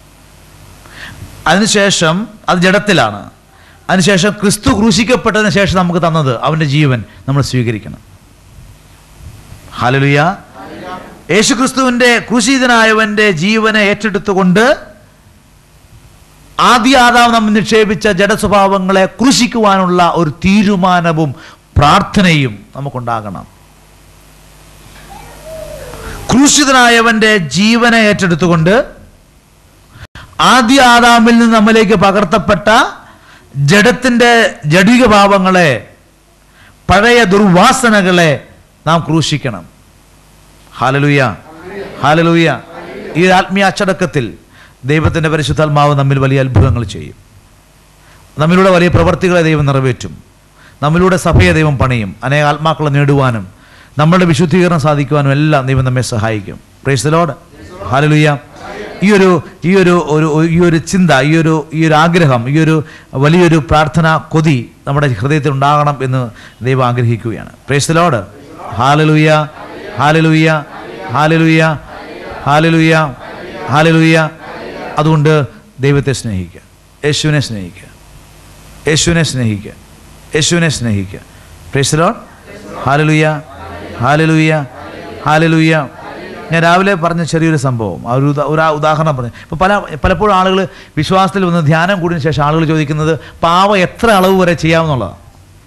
അതിനുശേഷം അത് ജഡത്തിലാണ് അതിനുശേഷം ക്രിസ്തു ക്രൂശിക്കപ്പെട്ടതിന് ശേഷം നമുക്ക് തന്നത് അവൻ്റെ ജീവൻ നമ്മൾ സ്വീകരിക്കണം ഹലലുയ യേശു ക്രിസ്തുവിൻ്റെ ക്രൂശിതനായവൻ്റെ ജീവനെ ഏറ്റെടുത്തുകൊണ്ട് ആദ്യ ആദാം നമ്മൾ നിക്ഷേപിച്ച ജഡസ്വഭാവങ്ങളെ ക്രൂശിക്കുവാനുള്ള ഒരു തീരുമാനവും പ്രാർത്ഥനയും നമുക്കുണ്ടാകണം ക്രൂശിതനായവന്റെ ജീവനെ ഏറ്റെടുത്തുകൊണ്ട് ആദ്യ ആദാമിൽ നിന്ന് നമ്മിലേക്ക് പകർത്തപ്പെട്ട ജഡത്തിന്റെ ജഡിക ഭാവങ്ങളെ പഴയ ദുർവാസനകളെ നാം ക്രൂശിക്കണം ഹാലലൂയ ഹാലലൂയ ഈ ആത്മീയ അച്ചടക്കത്തിൽ ദൈവത്തിൻ്റെ പരിശുദ്ധാത്മാവ് നമ്മിൽ വലിയ അത്ഭുതങ്ങൾ ചെയ്യും നമ്മിലൂടെ വലിയ പ്രവർത്തികളെ ദൈവം നിറവേറ്റും നമ്മിലൂടെ സഭയെ ദൈവം പണിയും അനേക ആത്മാക്കളെ നേടുവാനും നമ്മളുടെ വിശുദ്ധീകരണം സാധിക്കുവാനും എല്ലാം ദൈവം നമ്മെ സഹായിക്കും പ്രേസ്തലോട് ഹാലലുയ്യ ഈ ഒരു ഈ ഒരു ഒരു ഈ ഒരു ചിന്ത ഈ ഒരു ഈ ഒരു ആഗ്രഹം ഈ ഒരു വലിയൊരു പ്രാർത്ഥന കൊതി നമ്മുടെ ഹൃദയത്തിൽ ഉണ്ടാകണം എന്ന് ദൈവം ആഗ്രഹിക്കുകയാണ് പ്രേസ്തലോട് ഹാലലുയ്യ ഹാലലുയ്യ ഹാലലുയ്യ ഹാലലുയ്യ ഹാലലുയ്യ അതുകൊണ്ട് ദൈവത്തെ സ്നേഹിക്കുക യേശുവിനെ സ്നേഹിക്കുക യേശുവിനെ സ്നേഹിക്കുക യേശുവിനെ സ്നേഹിക്കുക പ്രേസലോൺ ഹാലലുയ്യ ഹാലലുയ്യ ഹാലലുയ്യ ഞാൻ രാവിലെ പറഞ്ഞ ചെറിയൊരു സംഭവം ആ ഒരു ഉദാ- ഒരു ആ ഉദാഹരണം പറഞ്ഞു ഇപ്പോൾ പല പലപ്പോഴും ആളുകൾ വിശ്വാസത്തിൽ വന്ന് ധ്യാനം കൂടിയതിന് ശേഷം ആളുകൾ ചോദിക്കുന്നത് പാവ എത്ര അളവ് വരെ ചെയ്യാമെന്നുള്ളതാണ്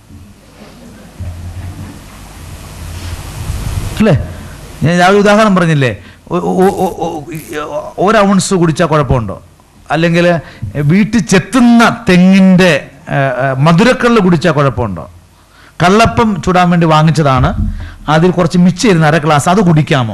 അല്ലേ ഞാൻ രാവിലെ ഉദാഹരണം പറഞ്ഞില്ലേ ഒ- ഒ- ഒ- ഒ- ഒരു ഔൺസ് കുടിച്ചാൽ കുഴപ്പമുണ്ടോ അല്ലെങ്കിൽ വീട്ടിൽ ചെത്തുന്ന തെങ്ങിൻ്റെ മധുരക്കള്ള് കുടിച്ചാൽ കുഴപ്പമുണ്ടോ കള്ളപ്പം ചൂടാൻ വേണ്ടി വാങ്ങിച്ചതാണ് അതിൽ കുറച്ച് മിച്ചിരുന്ന അര ഗ്ലാസ് അത് കുടിക്കാമോ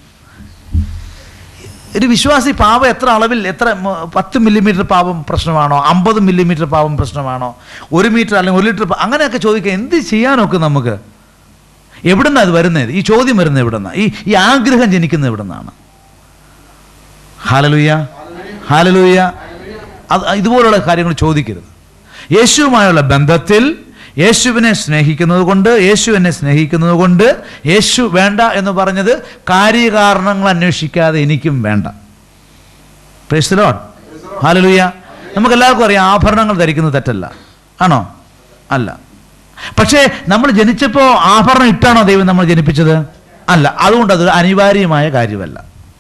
ഒരു വിശ്വാസി പാവം എത്ര അളവിൽ എത്ര മ- പത്ത് മില്ലിമീറ്റർ പാവം പ്രശ്നമാണോ അമ്പത് മില്ലിമീറ്റർ പാവം പ്രശ്നമാണോ ഒരു മീറ്റർ അല്ലെങ്കിൽ ഒരു ലിറ്റർ പാ- അങ്ങനെയൊക്കെ ചോദിക്കുക എന്ത് ചെയ്യാനൊക്കെ നമുക്ക് എവിടുന്നാ അത് വരുന്നത് ഈ ചോദ്യം വരുന്നത് എവിടുന്ന ഈ ഈ ആഗ്രഹം ജനിക്കുന്നത് എവിടുന്നാണ് ഹാലലുയ്യ ഹാലലുയ്യ അത് ഇതുപോലുള്ള കാര്യങ്ങൾ ചോദിക്കരുത് യേശുവുമായുള്ള ബന്ധത്തിൽ യേശുവിനെ സ്നേഹിക്കുന്നത് കൊണ്ട് യേശു എന്നെ സ്നേഹിക്കുന്നത് കൊണ്ട് യേശു വേണ്ട എന്ന് പറഞ്ഞത് കാര്യകാരണങ്ങൾ അന്വേഷിക്കാതെ എനിക്കും വേണ്ട പ്രേസ്തലോൺ ഹാലലുയ്യ നമുക്ക് എല്ലാവർക്കും അറിയാം ആഭരണങ്ങൾ ധരിക്കുന്നത് തെറ്റല്ല ആണോ അല്ല പക്ഷേ നമ്മൾ ജനിച്ചപ്പോൾ ആഭരണം ഇട്ടാണോ ദൈവം നമ്മൾ ജനിപ്പിച്ചത് അല്ല അതുകൊണ്ട് അത് അനിവാര്യമായ കാര്യമല്ല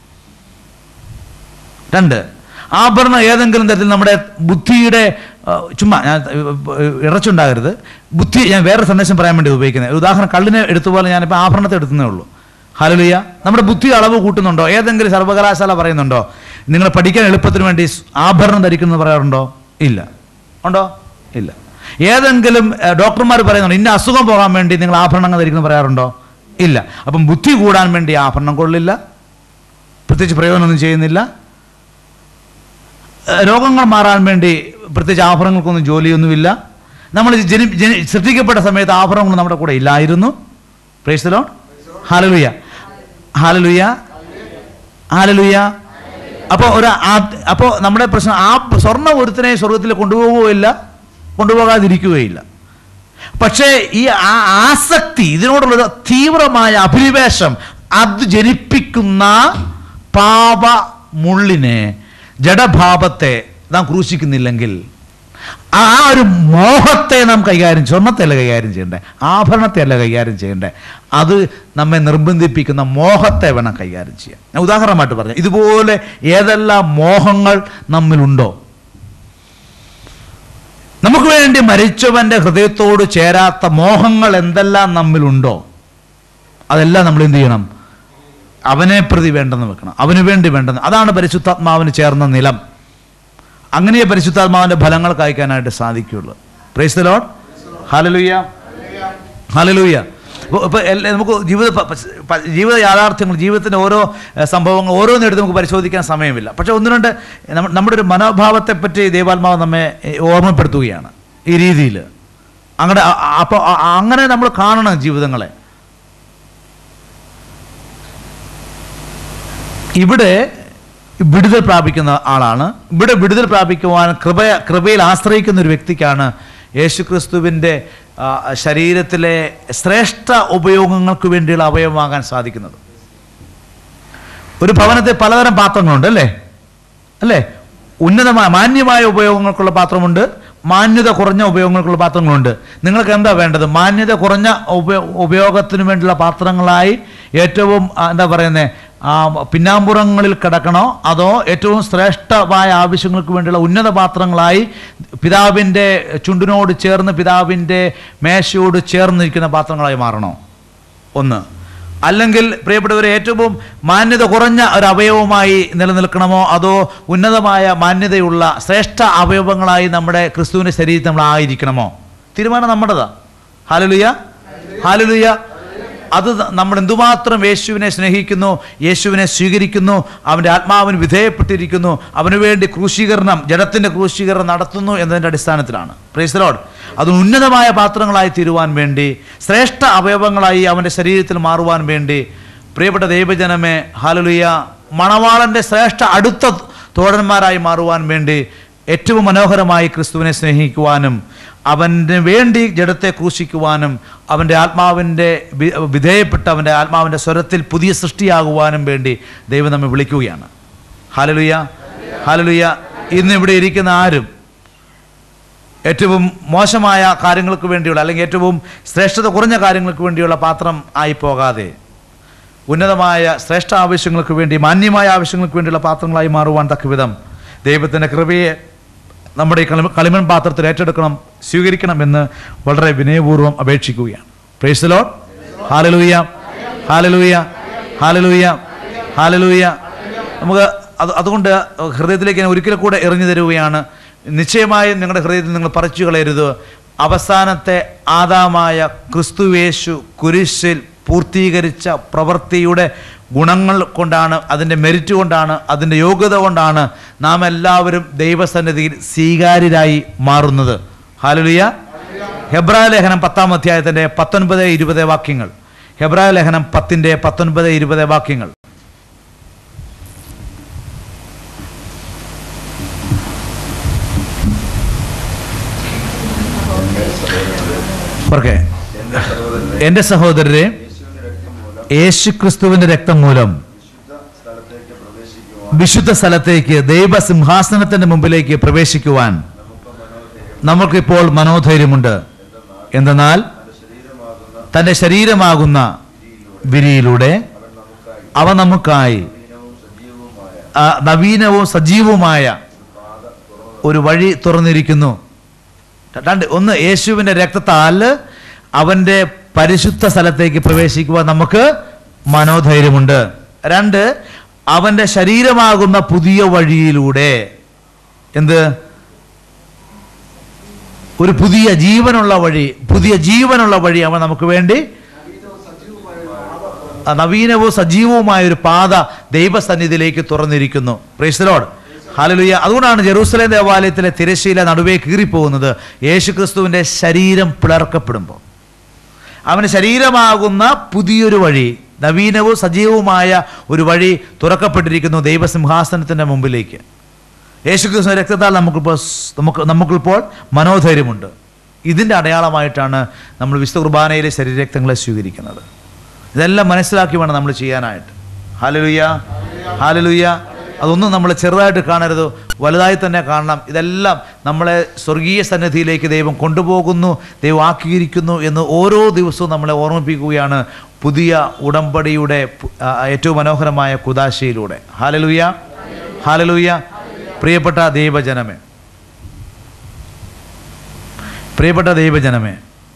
രണ്ട് ആഭരണം ഏതെങ്കിലും തരത്തിൽ നമ്മുടെ ബുദ്ധിയുടെ ആ, ചുമ്മാ ഞാൻ ഇറച്ചുണ്ടാകരുത് ബുദ്ധി ഞാൻ വേറെ സന്ദേശം പറയാൻ വേണ്ടി ഉപയോഗിക്കുന്നത് ഒരു ഉദാഹരണം കള്ളിനെ എടുത്തുപോലെ ഞാനിപ്പോൾ ആഭരണത്തെ എടുത്തുന്നേ ഉള്ളൂ ഹലലുയ്യ നമ്മുടെ ബുദ്ധി അളവ് കൂട്ടുന്നുണ്ടോ ഏതെങ്കിലും സർവകലാശാല പറയുന്നുണ്ടോ നിങ്ങൾ പഠിക്കാൻ എളുപ്പത്തിന് വേണ്ടി സ് ആഭരണം ധരിക്കുന്നത് പറയാറുണ്ടോ ഇല്ല ഉണ്ടോ ഇല്ല ഏതെങ്കിലും ഡോക്ടർമാർ പറയുന്നുണ്ടോ ഇന്ന അസുഖം പോകാൻ വേണ്ടി നിങ്ങൾ ആഭരണങ്ങൾ ധരിക്കുന്നത് പറയാറുണ്ടോ ഇല്ല അപ്പം ബുദ്ധി കൂടാൻ വേണ്ടി ആഭരണം കൊള്ളില്ല പ്രത്യേകിച്ച് പ്രയോജനമൊന്നും ചെയ്യുന്നില്ല ഏഹ് രോഗങ്ങൾ മാറാൻ വേണ്ടി പ്രത്യേകിച്ച് ആഭരണങ്ങൾക്കൊന്നും ജോലിയൊന്നുമില്ല നമ്മൾ ജനി ജനി സൃഷ്ടിക്കപ്പെട്ട സമയത്ത് ആഭരണങ്ങൾ നമ്മുടെ കൂടെ ഇല്ലായിരുന്നു പ്രേസ്തലോ ഹാലലുയ ഹാലലുയ ഹാലലുയ അപ്പോൾ ഒരു അപ്പോൾ നമ്മുടെ പ്രശ്നം ആ സ്വർണ്ണ ഒരുത്തിനെ സ്വർഗത്തിൽ കൊണ്ടുപോവുകയില്ല കൊണ്ടുപോകാതിരിക്കുകയില്ല പക്ഷേ ഈ ആ ആസക്തി ഇതിനോടുള്ള തീവ്രമായ അഭിനിവേശം അത് ജനിപ്പിക്കുന്ന പാപ മുള്ളിനെ ജഡഭാവത്തെ നാം ക്രൂശിക്കുന്നില്ലെങ്കിൽ ആ ഒരു മോഹത്തെ നാം കൈകാര്യം സ്വർണ്ണത്തെ അല്ല കൈകാര്യം ചെയ്യണ്ടേ ആഭരണത്തെ അല്ല കൈകാര്യം ചെയ്യണ്ടേ അത് നമ്മെ നിർബന്ധിപ്പിക്കുന്ന മോഹത്തെ വേണം കൈകാര്യം ചെയ്യാൻ ഞാൻ ഉദാഹരണമായിട്ട് പറഞ്ഞു ഇതുപോലെ ഏതെല്ലാം മോഹങ്ങൾ നമ്മിലുണ്ടോ നമുക്ക് വേണ്ടി മരിച്ചവന്റെ ഹൃദയത്തോട് ചേരാത്ത മോഹങ്ങൾ എന്തെല്ലാം നമ്മിലുണ്ടോ അതെല്ലാം നമ്മൾ എന്ത് ചെയ്യണം അവനെ പ്രതി വേണ്ടെന്ന് വെക്കണം അവന് വേണ്ടി വേണ്ടെന്ന് അതാണ് പരിശുദ്ധാത്മാവിന് ചേർന്ന നിലം അങ്ങനെ പരിശുദ്ധാത്മാവിന്റെ ഫലങ്ങൾ കായ്ക്കാനായിട്ട് സാധിക്കുള്ളൂ പ്രൈസ് ദ ലോഡ് ഹാലലുയ്യ ഹാലലുയ്യ ഇപ്പൊ- ഇപ്പൊ എല്ലാ- നമുക്ക് ജീവിത പ- പ- പ- ജീവിത യാഥാർത്ഥ്യങ്ങൾ ജീവിതത്തിൻ്റെ ഓരോ ഏഹ്, സംഭവങ്ങൾ ഓരോന്നെടുത്ത് നമുക്ക് പരിശോധിക്കാൻ സമയമില്ല പക്ഷെ ഒന്ന് രണ്ട് നമ്മ- നമ്മുടെ ഒരു മനോഭാവത്തെ പറ്റി ദൈവാത്മാവ് നമ്മെ ഏഹ്, ഓർമ്മപ്പെടുത്തുകയാണ് ഈ രീതിയിൽ അങ്ങനെ അപ്പോൾ അങ്ങനെ നമ്മൾ കാണണം ജീവിതങ്ങളെ ഇവിടെ വിടുതൽ പ്രാപിക്കുന്ന ആളാണ് ഇവിടെ വിടുതൽ പ്രാപിക്കുവാൻ കൃപ കൃപയിൽ ആശ്രയിക്കുന്ന ഒരു വ്യക്തിക്കാണ് യേശുക്രിസ്തുവിൻ്റെ ആ, ശരീരത്തിലെ ശ്രേഷ്ഠ ഉപയോഗങ്ങൾക്ക് വേണ്ടിയുള്ള അവയവമാകാൻ സാധിക്കുന്നത് ഒരു ഭവനത്തിൽ പലതരം പാത്രങ്ങളുണ്ട് അല്ലേ അല്ലേ ഉന്നതമായ മാന്യമായ ഉപയോഗങ്ങൾക്കുള്ള പാത്രമുണ്ട് മാന്യത കുറഞ്ഞ ഉപയോഗങ്ങൾക്കുള്ള പാത്രങ്ങളുണ്ട് നിങ്ങൾക്ക് എന്താ വേണ്ടത് മാന്യത കുറഞ്ഞ ഉപയോ ഉപയോഗത്തിന് വേണ്ടിയുള്ള പാത്രങ്ങളായി ഏറ്റവും ആ, എന്താ പറയുന്നത് ആ, പിന്നാമ്പുറങ്ങളിൽ കിടക്കണോ അതോ ഏറ്റവും ശ്രേഷ്ഠമായ ആവശ്യങ്ങൾക്ക് വേണ്ടിയുള്ള ഉന്നത പാത്രങ്ങളായി പിതാവിൻ്റെ ചുണ്ടിനോട് ചേർന്ന് പിതാവിൻ്റെ മേശയോട് ചേർന്നിരിക്കുന്ന പാത്രങ്ങളായി മാറണോ ഒന്ന് അല്ലെങ്കിൽ പ്രിയപ്പെട്ടവരെ ഏറ്റവും മാന്യത കുറഞ്ഞ ഒരു അവയവമായി നിലനിൽക്കണമോ അതോ ഉന്നതമായ മാന്യതയുള്ള ശ്രേഷ്ഠ അവയവങ്ങളായി നമ്മുടെ ക്രിസ്തുവിൻ്റെ ശരീരത്തിൽ നമ്മൾ ആയിരിക്കണമോ തീരുമാനം നമ്മുടേതാ ഹാലലുയ ഹാലലുയ അത് നമ്മൾ എന്തുമാത്രം യേശുവിനെ സ്നേഹിക്കുന്നു യേശുവിനെ സ്വീകരിക്കുന്നു അവൻ്റെ ആത്മാവിന് വിധേയപ്പെട്ടിരിക്കുന്നു അവന് വേണ്ടി ക്രൂശീകരണം ജഡത്തിൻ്റെ ക്രൂശീകരണം നടത്തുന്നു എന്നതിൻ്റെ അടിസ്ഥാനത്തിലാണ് പ്രൈസലോഡ് അത് ഉന്നതമായ പാത്രങ്ങളായി തീരുവാൻ വേണ്ടി ശ്രേഷ്ഠ അവയവങ്ങളായി അവൻ്റെ ശരീരത്തിൽ മാറുവാൻ വേണ്ടി പ്രിയപ്പെട്ട ദൈവജനമേ ഹാലലുയ മണവാളൻ്റെ ശ്രേഷ്ഠ അടുത്ത തോഴന്മാരായി മാറുവാൻ വേണ്ടി ഏറ്റവും മനോഹരമായി ക്രിസ്തുവിനെ സ്നേഹിക്കുവാനും അവന് വേണ്ടി ജഡത്തെ ക്രൂശിക്കുവാനും അവൻ്റെ ആത്മാവിൻ്റെ വി- വിധേയപ്പെട്ട് അവൻ്റെ ആത്മാവിൻ്റെ സ്വരത്തിൽ പുതിയ സൃഷ്ടിയാകുവാനും വേണ്ടി ദൈവം നമ്മെ വിളിക്കുകയാണ് ഹാലലുയ ഹാലലുയ ഇന്ന് ഇവിടെ ഇരിക്കുന്ന ആരും ഏറ്റവും മോശമായ കാര്യങ്ങൾക്ക് വേണ്ടിയുള്ള അല്ലെങ്കിൽ ഏറ്റവും ശ്രേഷ്ഠത കുറഞ്ഞ കാര്യങ്ങൾക്ക് വേണ്ടിയുള്ള പാത്രം ആയി പോകാതെ ഉന്നതമായ ശ്രേഷ്ഠ ആവശ്യങ്ങൾക്ക് വേണ്ടി മാന്യമായ ആവശ്യങ്ങൾക്ക് വേണ്ടിയുള്ള പാത്രങ്ങളായി മാറുവാൻ തക്കവിധം ദൈവത്തിൻ്റെ കൃപയെ നമ്മുടെ ഈ കളിമ കളിമൺ പാത്രത്തിൽ ഏറ്റെടുക്കണം സ്വീകരിക്കണം എന്ന് വളരെ വിനയപൂർവ്വം അപേക്ഷിക്കുകയാണ് praise lord hallelujah hallelujah hallelujah hallelujah നമുക്ക് അത് അതുകൊണ്ട് ഹൃദയത്തിലേക്ക് ഞാൻ ഒരിക്കൽ കൂടെ എറിഞ്ഞു തരുകയാണ് നിശ്ചയമായും നിങ്ങളുടെ ഹൃദയത്തിൽ നിങ്ങൾ പറിച്ചു കളയരുത് അവസാനത്തെ ആദാമായ ക്രിസ്തുവേശു കുരിശിൽ പൂർത്തീകരിച്ച പ്രവൃത്തിയുടെ ഗുണങ്ങൾ കൊണ്ടാണ് അതിൻ്റെ മെരിറ്റ് കൊണ്ടാണ് അതിൻ്റെ യോഗ്യത കൊണ്ടാണ് നാം എല്ലാവരും ദൈവസന്നിധിയിൽ സ്വീകാര്യരായി മാറുന്നത് ഹാലുലിയ ഹെബ്രായ ലേഖനം പത്താം അധ്യായത്തിൻ്റെ പത്തൊൻപത് ഇരുപത് വാക്യങ്ങൾ ഹെബ്രായ ലേഖനം പത്തിൻ്റെ പത്തൊൻപത് ഇരുപത് വാക്യങ്ങൾ ഓക്കെ എൻ്റെ സഹോദരരെ യേശു ക്രിസ്തുവിൻ്റെ രക്തം മൂലം വിശുദ്ധ സ്ഥലത്തേക്ക് ദൈവസിംഹാസനത്തിന്റെ മുമ്പിലേക്ക് പ്രവേശിക്കുവാൻ നമുക്കിപ്പോൾ മനോധൈര്യമുണ്ട് എന്തെന്നാൽ തൻ്റെ ശരീരമാകുന്ന വിരിയിലൂടെ അവ നമുക്കായി ആ, നവീനവും സജീവവുമായ ഒരു വഴി തുറന്നിരിക്കുന്നു രണ്ട് ഒന്ന് യേശുവിൻ്റെ രക്തത്താൽ അവൻ്റെ പരിശുദ്ധ സ്ഥലത്തേക്ക് പ്രവേശിക്കുവാൻ നമുക്ക് മനോധൈര്യമുണ്ട് രണ്ട് അവൻ്റെ ശരീരമാകുന്ന പുതിയ വഴിയിലൂടെ എന്ത് ഒരു പുതിയ ജീവനുള്ള വഴി പുതിയ ജീവനുള്ള വഴി അവൻ നമുക്ക് വേണ്ടി ആ നവീനവും സജീവവുമായ ഒരു പാത ദൈവസന്നിധിയിലേക്ക് തുറന്നിരിക്കുന്നു പ്രേസ്തലോട് ഹാലലുയ അതുകൊണ്ടാണ് ജെറൂസലേം ദേവാലയത്തിലെ തിരശ്ശീല നടുവേ കീറിപ്പോകുന്നത് യേശു ക്രിസ്തുവിൻ്റെ ശരീരം പിളർക്കപ്പെടുമ്പോൾ അവന് ശരീരമാകുന്ന പുതിയൊരു വഴി നവീനവും സജീവവുമായ ഒരു വഴി തുറക്കപ്പെട്ടിരിക്കുന്നു ദൈവസിംഹാസനത്തിൻ്റെ മുമ്പിലേക്ക് യേശുക്രിസ്തു രക്തത്താൽ നമുക്കിപ്പോൾ സ്- നമുക്ക് നമുക്കിപ്പോൾ മനോധൈര്യമുണ്ട് ഇതിൻ്റെ അടയാളമായിട്ടാണ് നമ്മൾ വിശുദ്ധ കുർബാനയിലെ ശരീരരക്തങ്ങളെ സ്വീകരിക്കുന്നത് ഇതെല്ലാം മനസ്സിലാക്കി വേണം നമ്മൾ ചെയ്യാനായിട്ട് ഹാലലുയ്യ ഹാലലുയ്യ അതൊന്നും നമ്മൾ ചെറുതായിട്ട് കാണരുത് വലുതായി തന്നെ കാണണം ഇതെല്ലാം നമ്മളെ സ്വർഗീയ സന്നിധിയിലേക്ക് ദൈവം കൊണ്ടുപോകുന്നു ദൈവം ആക്കിയിരിക്കുന്നു എന്ന് ഓരോ ദിവസവും നമ്മളെ ഓർമ്മിപ്പിക്കുകയാണ് പുതിയ ഉടമ്പടിയുടെ പു- ആ, ഏറ്റവും മനോഹരമായ കുദാശയിലൂടെ ഹാലലുയ്യ ഹാലലുയ്യ പ്രിയപ്പെട്ട ദൈവജനമേ പ്രിയപ്പെട്ട ദൈവജനമേ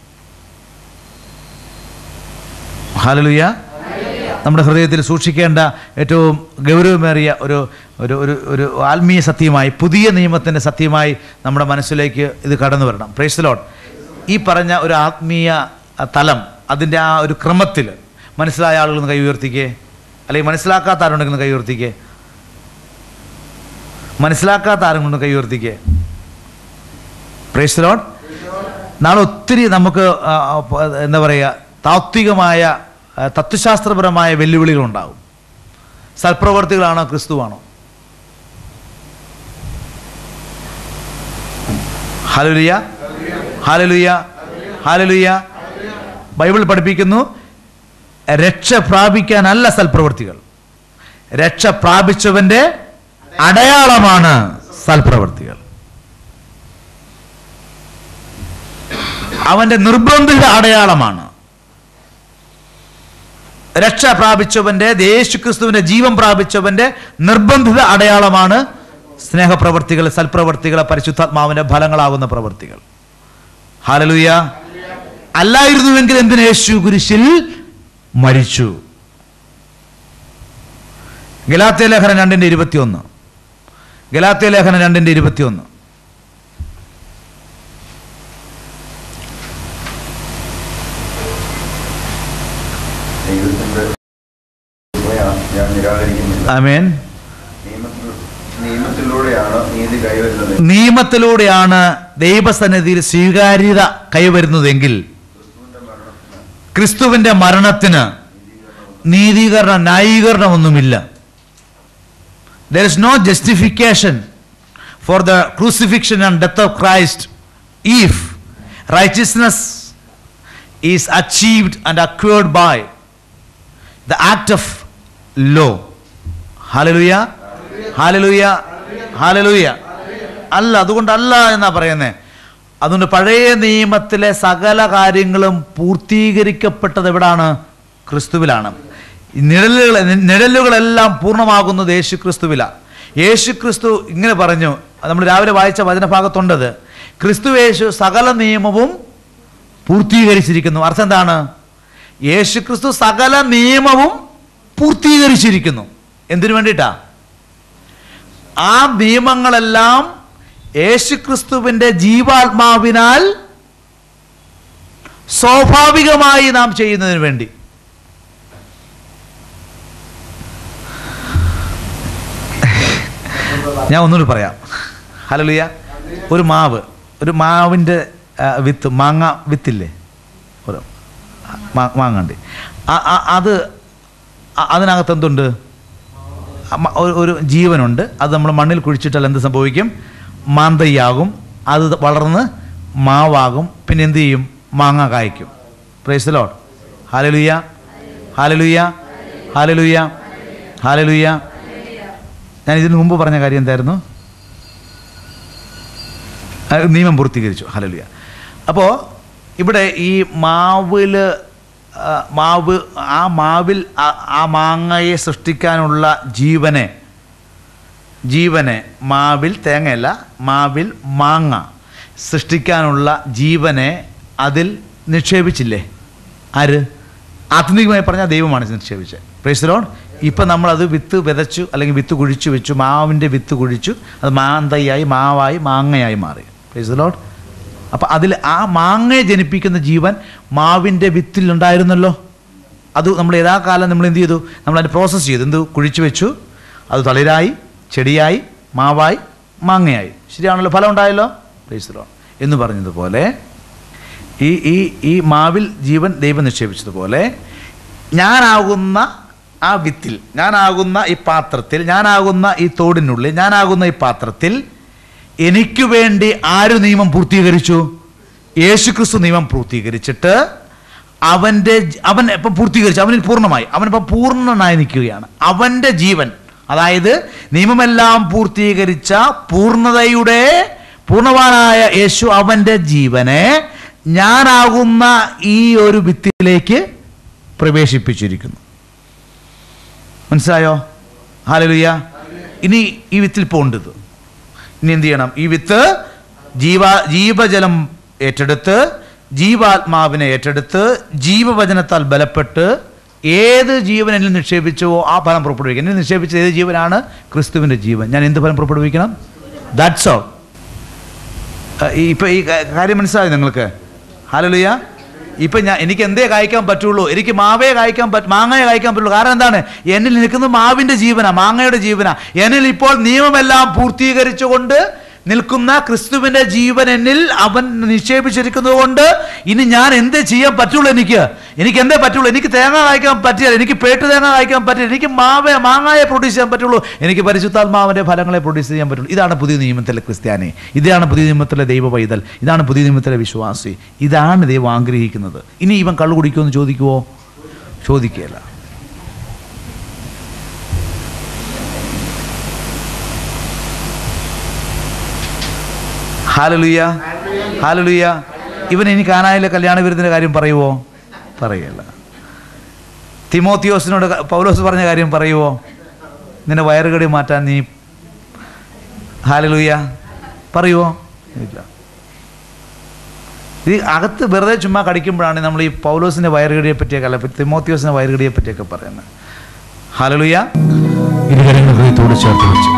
ഹാലലുയ്യ നമ്മുടെ ഹൃദയത്തിൽ സൂക്ഷിക്കേണ്ട ഏറ്റവും ഗൗരവമേറിയ ഒരു ഒരു ഒരു ഒരു ആത്മീയ സത്യമായി പുതിയ നിയമത്തിൻ്റെ സത്യമായി നമ്മുടെ മനസ്സിലേക്ക് ഇത് കടന്നു വരണം പ്രേസ്ലോട്ട് ഈ പറഞ്ഞ ഒരു ആത്മീയ അ, തലം അതിൻ്റെ ആ ഒരു ക്രമത്തിൽ മനസ്സിലായ ആളുകളൊന്ന് കൈ ഉയർത്തിക്കേ അല്ലെങ്കിൽ മനസ്സിലാക്കാത്ത ആരുണ്ടെങ്കിൽ ഒന്ന് കൈ ഉയർത്തിക്കേ മനസ്സിലാക്കാത്ത ആരും കൊണ്ട് കൈ ഉയർത്തിക്കേ പ്രേസ്ലോട്ട് നാളെ ഒത്തിരി നമുക്ക് ആ, ആ, പ- എന്താ പറയുക താത്വികമായ ആ, തത്വശാസ്ത്രപരമായ വെല്ലുവിളികളുണ്ടാകും സൽപ്രവർത്തികളാണോ ക്രിസ്തുവാണോ ഹാലലുയ ഹാലലുയ ഹാലലുയ ബൈബിൾ പഠിപ്പിക്കുന്നു രക്ഷ പ്രാപിക്കാനല്ല സൽപ്രവർത്തികൾ രക്ഷ പ്രാപിച്ചവന്റെ അടയാളമാണ് സൽപ്രവർത്തികൾ അവന്റെ നിർബന്ധിത അടയാളമാണ് രക്ഷ പ്രാപിച്ചവന്റെ യേശു ക്രിസ്തുവിന്റെ ജീവൻ പ്രാപിച്ചവന്റെ നിർബന്ധിത അടയാളമാണ് സ്നേഹപ്രവർത്തികൾ സൽപ്രവർത്തികൾ പരിശുദ്ധാത്മാവിന്റെ ഫലങ്ങളാകുന്ന പ്രവർത്തികൾ ഹാലലുയ അല്ലായിരുന്നുവെങ്കിൽ എന്തിന് യേശു കുരിശിൽ മരിച്ചു ഗലാത്യ ലേഖനം രണ്ടിന്റെ ഇരുപത്തിയൊന്ന് ഗലാത്യ ലേഖനം രണ്ടിന്റെ ഇരുപത്തിയൊന്ന് ദൈവത്തിന്റെ കൃപയാ- ഞാൻ നിരാകരിക്കുന്നില്ല ആമേൻ നിയമത്തിൽ- നിയമത്തിലൂടെയാണ് നീതി കൈവരുന്നത് നിയമത്തിലൂടെയാണ് ദൈവസന്നിധിയിൽ സ്വീകാര്യത കൈവരുന്നതെങ്കിൽ ക്രിസ്തുവിന്റെ മരണത്തിന് നീതീകരണം ന്യായീകരണമൊന്നുമില്ല there is no justification for the crucifixion and death of Christ if righteousness is achieved and acquired by the act of law hallelujah hallelujah hallelujah അല്ല അതുകൊണ്ടല്ല എന്നാ പറയുന്നത് അതുകൊണ്ട് പഴയ നിയമത്തിലെ സകല കാര്യങ്ങളും പൂർത്തീകരിക്കപ്പെട്ടത് എവിടാണ് ക്രിസ്തുവിലാണ് ഈ നിഴലുകൾ നിഴലുകളെല്ലാം പൂർണ്ണമാകുന്നത് യേശു ക്രിസ്തുവിലാണ് യേശു ക്രിസ്തു ഇങ്ങനെ പറഞ്ഞു നമ്മൾ രാവിലെ വായിച്ച വചനഭാഗത്തുണ്ടത് ക്രിസ്തു യേശു സകല നിയമവും പൂർത്തീകരിച്ചിരിക്കുന്നു അർത്ഥം എന്താണ് യേശു ക്രിസ്തു സകല നിയമവും പൂർത്തീകരിച്ചിരിക്കുന്നു എന്തിനു വേണ്ടിയിട്ടാ ആ നിയമങ്ങളെല്ലാം യേശുക്രിസ്തുവിന്റെ ജീവാത്മാവിനാൽ സ്വാഭാവികമായി നാം ചെയ്യുന്നതിന് വേണ്ടി ഞാൻ ഒന്നുകൂടി പറയാം ഹലലുയ ഒരു മാവ് ഒരു മാവിൻ്റെ ആ, വിത്ത് മാങ്ങ വിത്തില്ലേ ഒരു മാ- മാങ്ങണ്ട് ആ- ആ- അത് അ- അതിനകത്ത് എന്തുണ്ട് അമ്മ- ഒരു- ഒരു ജീവനുണ്ട് അത് നമ്മൾ മണ്ണിൽ കുഴിച്ചിട്ടാൽ എന്ത് സംഭവിക്കും മാന്തയ്യാകും അത് വളർന്ന് മാവാകും പിന്നെ എന്ത് ചെയ്യും മാങ്ങ കായ്ക്കും പ്രൈസ് ലോഡ് ഹാലലുയ്യ ഹാലലുയ്യ ഹാലലുയ്യ ഹാലലുയ്യ ഞാൻ ഇതിനു മുമ്പ് പറഞ്ഞ കാര്യം എന്തായിരുന്നു ആ, നിയമം പൂർത്തീകരിച്ചു ഹലലുയ അപ്പോൾ ഇവിടെ ഈ മാവിൽ ആ, മാവ് ആ മാവിൽ ആ- ആ മാങ്ങയെ സൃഷ്ടിക്കാനുള്ള ജീവനെ ജീവനെ മാവിൽ തേങ്ങയല്ല മാവിൽ മാങ്ങ സൃഷ്ടിക്കാനുള്ള ജീവനെ അതിൽ നിക്ഷേപിച്ചില്ലേ ആര് ആത്മീകമായി പറഞ്ഞാൽ ദൈവമാണ് നിക്ഷേപിച്ചത് പ്രൈസലോൺ ഇപ്പം നമ്മളത് വിത്ത് വിതച്ചു അല്ലെങ്കിൽ വിത്ത് കുഴിച്ചു വെച്ചു മാവിൻ്റെ വിത്ത് കുഴിച്ചു അത് മാന്തയായി മാവായി മാങ്ങയായി മാറി പ്രൈസലോൺ അപ്പം അതിൽ ആ മാങ്ങയെ ജനിപ്പിക്കുന്ന ജീവൻ മാവിൻ്റെ വിത്തിലുണ്ടായിരുന്നല്ലോ അത് നമ്മൾ യഥാകാലം നമ്മൾ എന്ത് ചെയ്തു നമ്മൾ അതിന് പ്രോസസ്സ് ചെയ്തു എന്ത് കുഴിച്ചു വെച്ചു അത് തളിരായി ചെടിയായി മാവായി മാങ്ങയായി ശരിയാണല്ലോ ഫലം ഉണ്ടായല്ലോ പ്രൈസലോൺ എന്ന് പറഞ്ഞതുപോലെ ഈ ഈ ഈ മാവിൽ ജീവൻ ദൈവം നിക്ഷേപിച്ചതുപോലെ ഞാനാകുന്ന ആ വിത്തിൽ ഞാനാകുന്ന ഈ പാത്രത്തിൽ ഞാനാകുന്ന ഈ തോടിനുള്ളിൽ ഞാനാകുന്ന ഈ പാത്രത്തിൽ എനിക്ക് വേണ്ടി ആര് നിയമം പൂർത്തീകരിച്ചു യേശുക്രിസ്തു നിയമം പൂർത്തീകരിച്ചിട്ട് അവൻ്റെ ജ- അവൻ ഇപ്പം പൂർത്തീകരിച്ചു അവനിൽ പൂർണ്ണമായി അവനിപ്പം പൂർണ്ണനായി നിൽക്കുകയാണ് അവൻ്റെ ജീവൻ അതായത് നിയമമെല്ലാം പൂർത്തീകരിച്ച പൂർണ്ണതയുടെ പൂർണ്ണവാനായ യേശു അവൻ്റെ ജീവനെ ഞാനാകുന്ന ഈ ഒരു വിത്തിലേക്ക് പ്രവേശിപ്പിച്ചിരിക്കുന്നു മനസ്സിലായോ ഹാലലുയ്യ ഇനി ഈ വിത്തിൽ പോണ്ടത് ഇനി എന്ത് ചെയ്യണം ഈ വിത്ത് ജീവ ജീവജലം ഏറ്റെടുത്ത് ജീവാത്മാവിനെ ഏറ്റെടുത്ത് ജീവവചനത്താൽ ബലപ്പെട്ട് ഏത് ജീവനിൽ നിക്ഷേപിച്ചുവോ ആ ഫലം പുറപ്പെടുവിക്കണം എന്നിൽ നിക്ഷേപിച്ച ഏത് ജീവനാണ് ക്രിസ്തുവിൻ്റെ ജീവൻ ഞാൻ എന്ത് ഫലം പുറപ്പെടുവിക്കണം ദാറ്റ്സ് ഓൾ ഇപ്പം ഈ കാ- കാര്യം മനസ്സിലായി നിങ്ങൾക്ക് ഹലലുയ ഇപ്പം ഞാൻ എനിക്ക് എന്തേ കായ്ക്കാൻ പറ്റുള്ളൂ എനിക്ക് മാവേ കായ്ക്കാൻ പറ്റ മാങ്ങയെ കായ്ക്കാൻ പറ്റുള്ളൂ കാരണം എന്താണ് എന്നിൽ നിൽക്കുന്നത് മാവിൻ്റെ ജീവനാ മാങ്ങയുടെ ജീവനാ എന്നിൽ ഇപ്പോൾ നിയമമെല്ലാം പൂർത്തീകരിച്ചുകൊണ്ട് നിൽക്കുന്ന ക്രിസ്തുവിൻ്റെ ജീവൻ എന്നിൽ അവൻ നിക്ഷേപിച്ചിരിക്കുന്നത് കൊണ്ട് ഇനി ഞാൻ എന്തേ ചെയ്യാൻ പറ്റുള്ളൂ എനിക്ക് എനിക്ക് എന്തേ പറ്റുള്ളൂ എനിക്ക് തേങ്ങ കായ്ക്കാൻ പറ്റില്ല എനിക്ക് പേട്ട് തേങ്ങ കായ്ക്കാൻ പറ്റില്ല എനിക്ക് മാവേ മാങ്ങായെ പ്രൊഡ്യൂസ് ചെയ്യാൻ പറ്റുള്ളൂ എനിക്ക് പരിശുദ്ധാത്മാവിൻ്റെ ഫലങ്ങളെ പ്രൊഡ്യൂസ് ചെയ്യാൻ പറ്റുള്ളൂ ഇതാണ് പുതിയ നിയമത്തിലെ ക്രിസ്ത്യാനി ഇതാണ് പുതിയ നിയമത്തിലെ ദൈവ പൈതൽ ഇതാണ് പുതിയ നിയമത്തിലെ വിശ്വാസി ഇതാണ് ദൈവം ആഗ്രഹിക്കുന്നത് ഇനി ഇവൻ കള്ളു കുടിക്കുമെന്ന് ചോദിക്കുവോ ചോദിക്കുകയില്ല ഹാലലുയ്യ ഹാലലുയ്യ ഇവൻ ഇനി കാനായിലെ കല്യാണ വിരുന്നിൻ്റെ കാര്യം പറയുവോ പറയല്ല തിമോത്തിയോസിനോട് ക- പൗലോസ് പറഞ്ഞ കാര്യം പറയുമോ നിന്റെ വയറുകടി മാറ്റാൻ നീ ഹാലലൂയ പറയുമോ ഇല്ല ഈ അകത്ത് വെറുതെ ചുമ്മാ കടിക്കുമ്പോഴാണ് നമ്മൾ ഈ പൗലോസിൻ്റെ വയറുകടിയെ പറ്റിയൊക്കെ അല്ല തിമോത്തിയോസിൻ്റെ വയറുകടിയെ പറ്റിയൊക്കെ പറയുന്നത് ഹാലലൂയ ഇരുകരങ്ങൾ ഹൃദയത്തോട് ചേർത്ത് വെച്ചു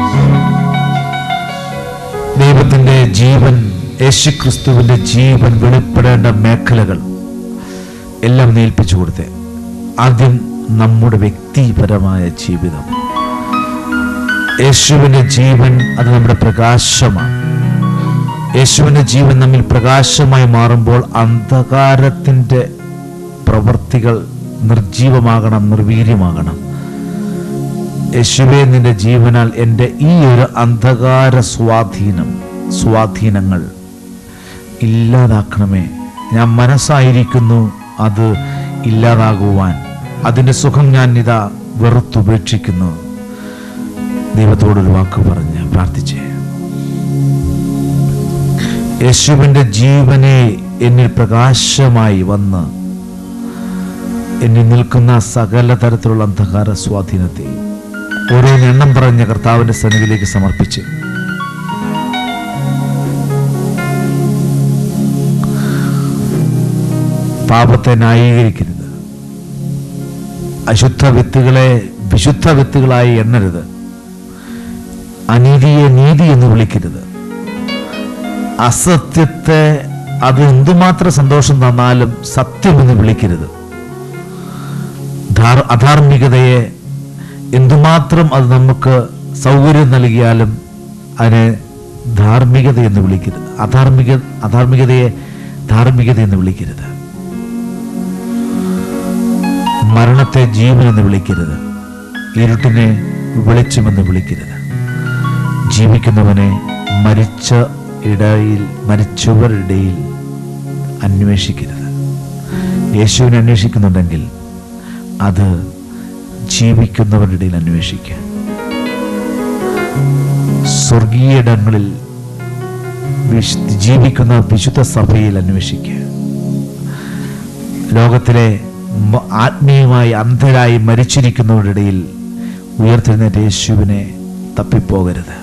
ദൈവത്തിൻ്റെ ജീവൻ യേശുക്രിസ്തുവിൻ്റെ ജീവൻ വെളിപ്പെടേണ്ട മേഖലകൾ എല്ലാം നേൽപ്പിച്ചു കൊടുത്തേ ആദ്യം നമ്മുടെ വ്യക്തിപരമായ ജീവിതം യേശുവിൻ്റെ ജീവൻ അത് നമ്മുടെ പ്രകാശമാണ് യേശുവിൻ്റെ ജീവൻ നമ്മിൽ പ്രകാശമായി മാറുമ്പോൾ അന്ധകാരത്തിൻ്റെ പ്രവൃത്തികൾ നിർജീവമാകണം നിർവീര്യമാകണം യേശുവെ നിന്റെ ജീവനാൽ എൻ്റെ ഈ ഒരു അന്ധകാര സ്വാധീനം സ്വാധീനങ്ങൾ ഇല്ലാതാക്കണമേ ഞാൻ മനസ്സായിരിക്കുന്നു അത് ഇല്ലാതാകുവാൻ അതിൻ്റെ സുഖം ഞാൻ ഇതാ വെറുത്തുപേക്ഷിക്കുന്നു ദൈവത്തോടൊരു വാക്ക് പറഞ്ഞ് പ്രാർത്ഥിച്ചേ യേശുവിൻ്റെ ജീവനെ എന്നിൽ പ്രകാശമായി വന്ന് എന്നിൽ നിൽക്കുന്ന സകല തരത്തിലുള്ള അന്ധകാര സ്വാധീനത്തെ ഓരോ എണ്ണം പറഞ്ഞ കർത്താവിന്റെ സന്നിധിയിലേക്ക് സമർപ്പിച്ച് പാപത്തെ ന്യായീകരിക്കരുത് അശുദ്ധ വിത്തുകളെ വിശുദ്ധ വിത്തുകളായി എണ്ണരുത് അനീതിയെ നീതി എന്ന് വിളിക്കരുത് അസത്യത്തെ അത് എന്തുമാത്രം സന്തോഷം തന്നാലും സത്യമെന്ന് വിളിക്കരുത് ധാർ- അധാർമികതയെ എന്തുമാത്രം അത് നമുക്ക് സൗകര്യം നൽകിയാലും അതിനെ ധാർമ്മികത എന്ന് വിളിക്കരുത് അധാർമിക അധാർമികതയെ ധാർമ്മികത എന്ന് വിളിക്കരുത് മരണത്തെ ജീവൻ എന്ന് വിളിക്കരുത് ഇരുട്ടിനെ വെളിച്ചമെന്ന് വിളിക്കരുത് ജീവിക്കുന്നവനെ മരിച്ച ഇടയിൽ മരിച്ചവരിടയിൽ അന്വേഷിക്കരുത് യേശുവിനെ അന്വേഷിക്കുന്നുണ്ടെങ്കിൽ അത് ജീവിക്കുന്നവരുടെ ഇടയിൽ അന്വേഷിക്കുക സ്വർഗീയയിടങ്ങളിൽ വിശ്- ജീവിക്കുന്ന വിശുദ്ധ സഭയിൽ അന്വേഷിക്കുക ലോകത്തിലെ മ- ആത്മീയമായി അന്ധരായി മരിച്ചിരിക്കുന്നവരുടെ ഇടയിൽ ഉയർത്തെഴുന്നേറ്റ യേശുവിനെ തപ്പിപ്പോകരുത്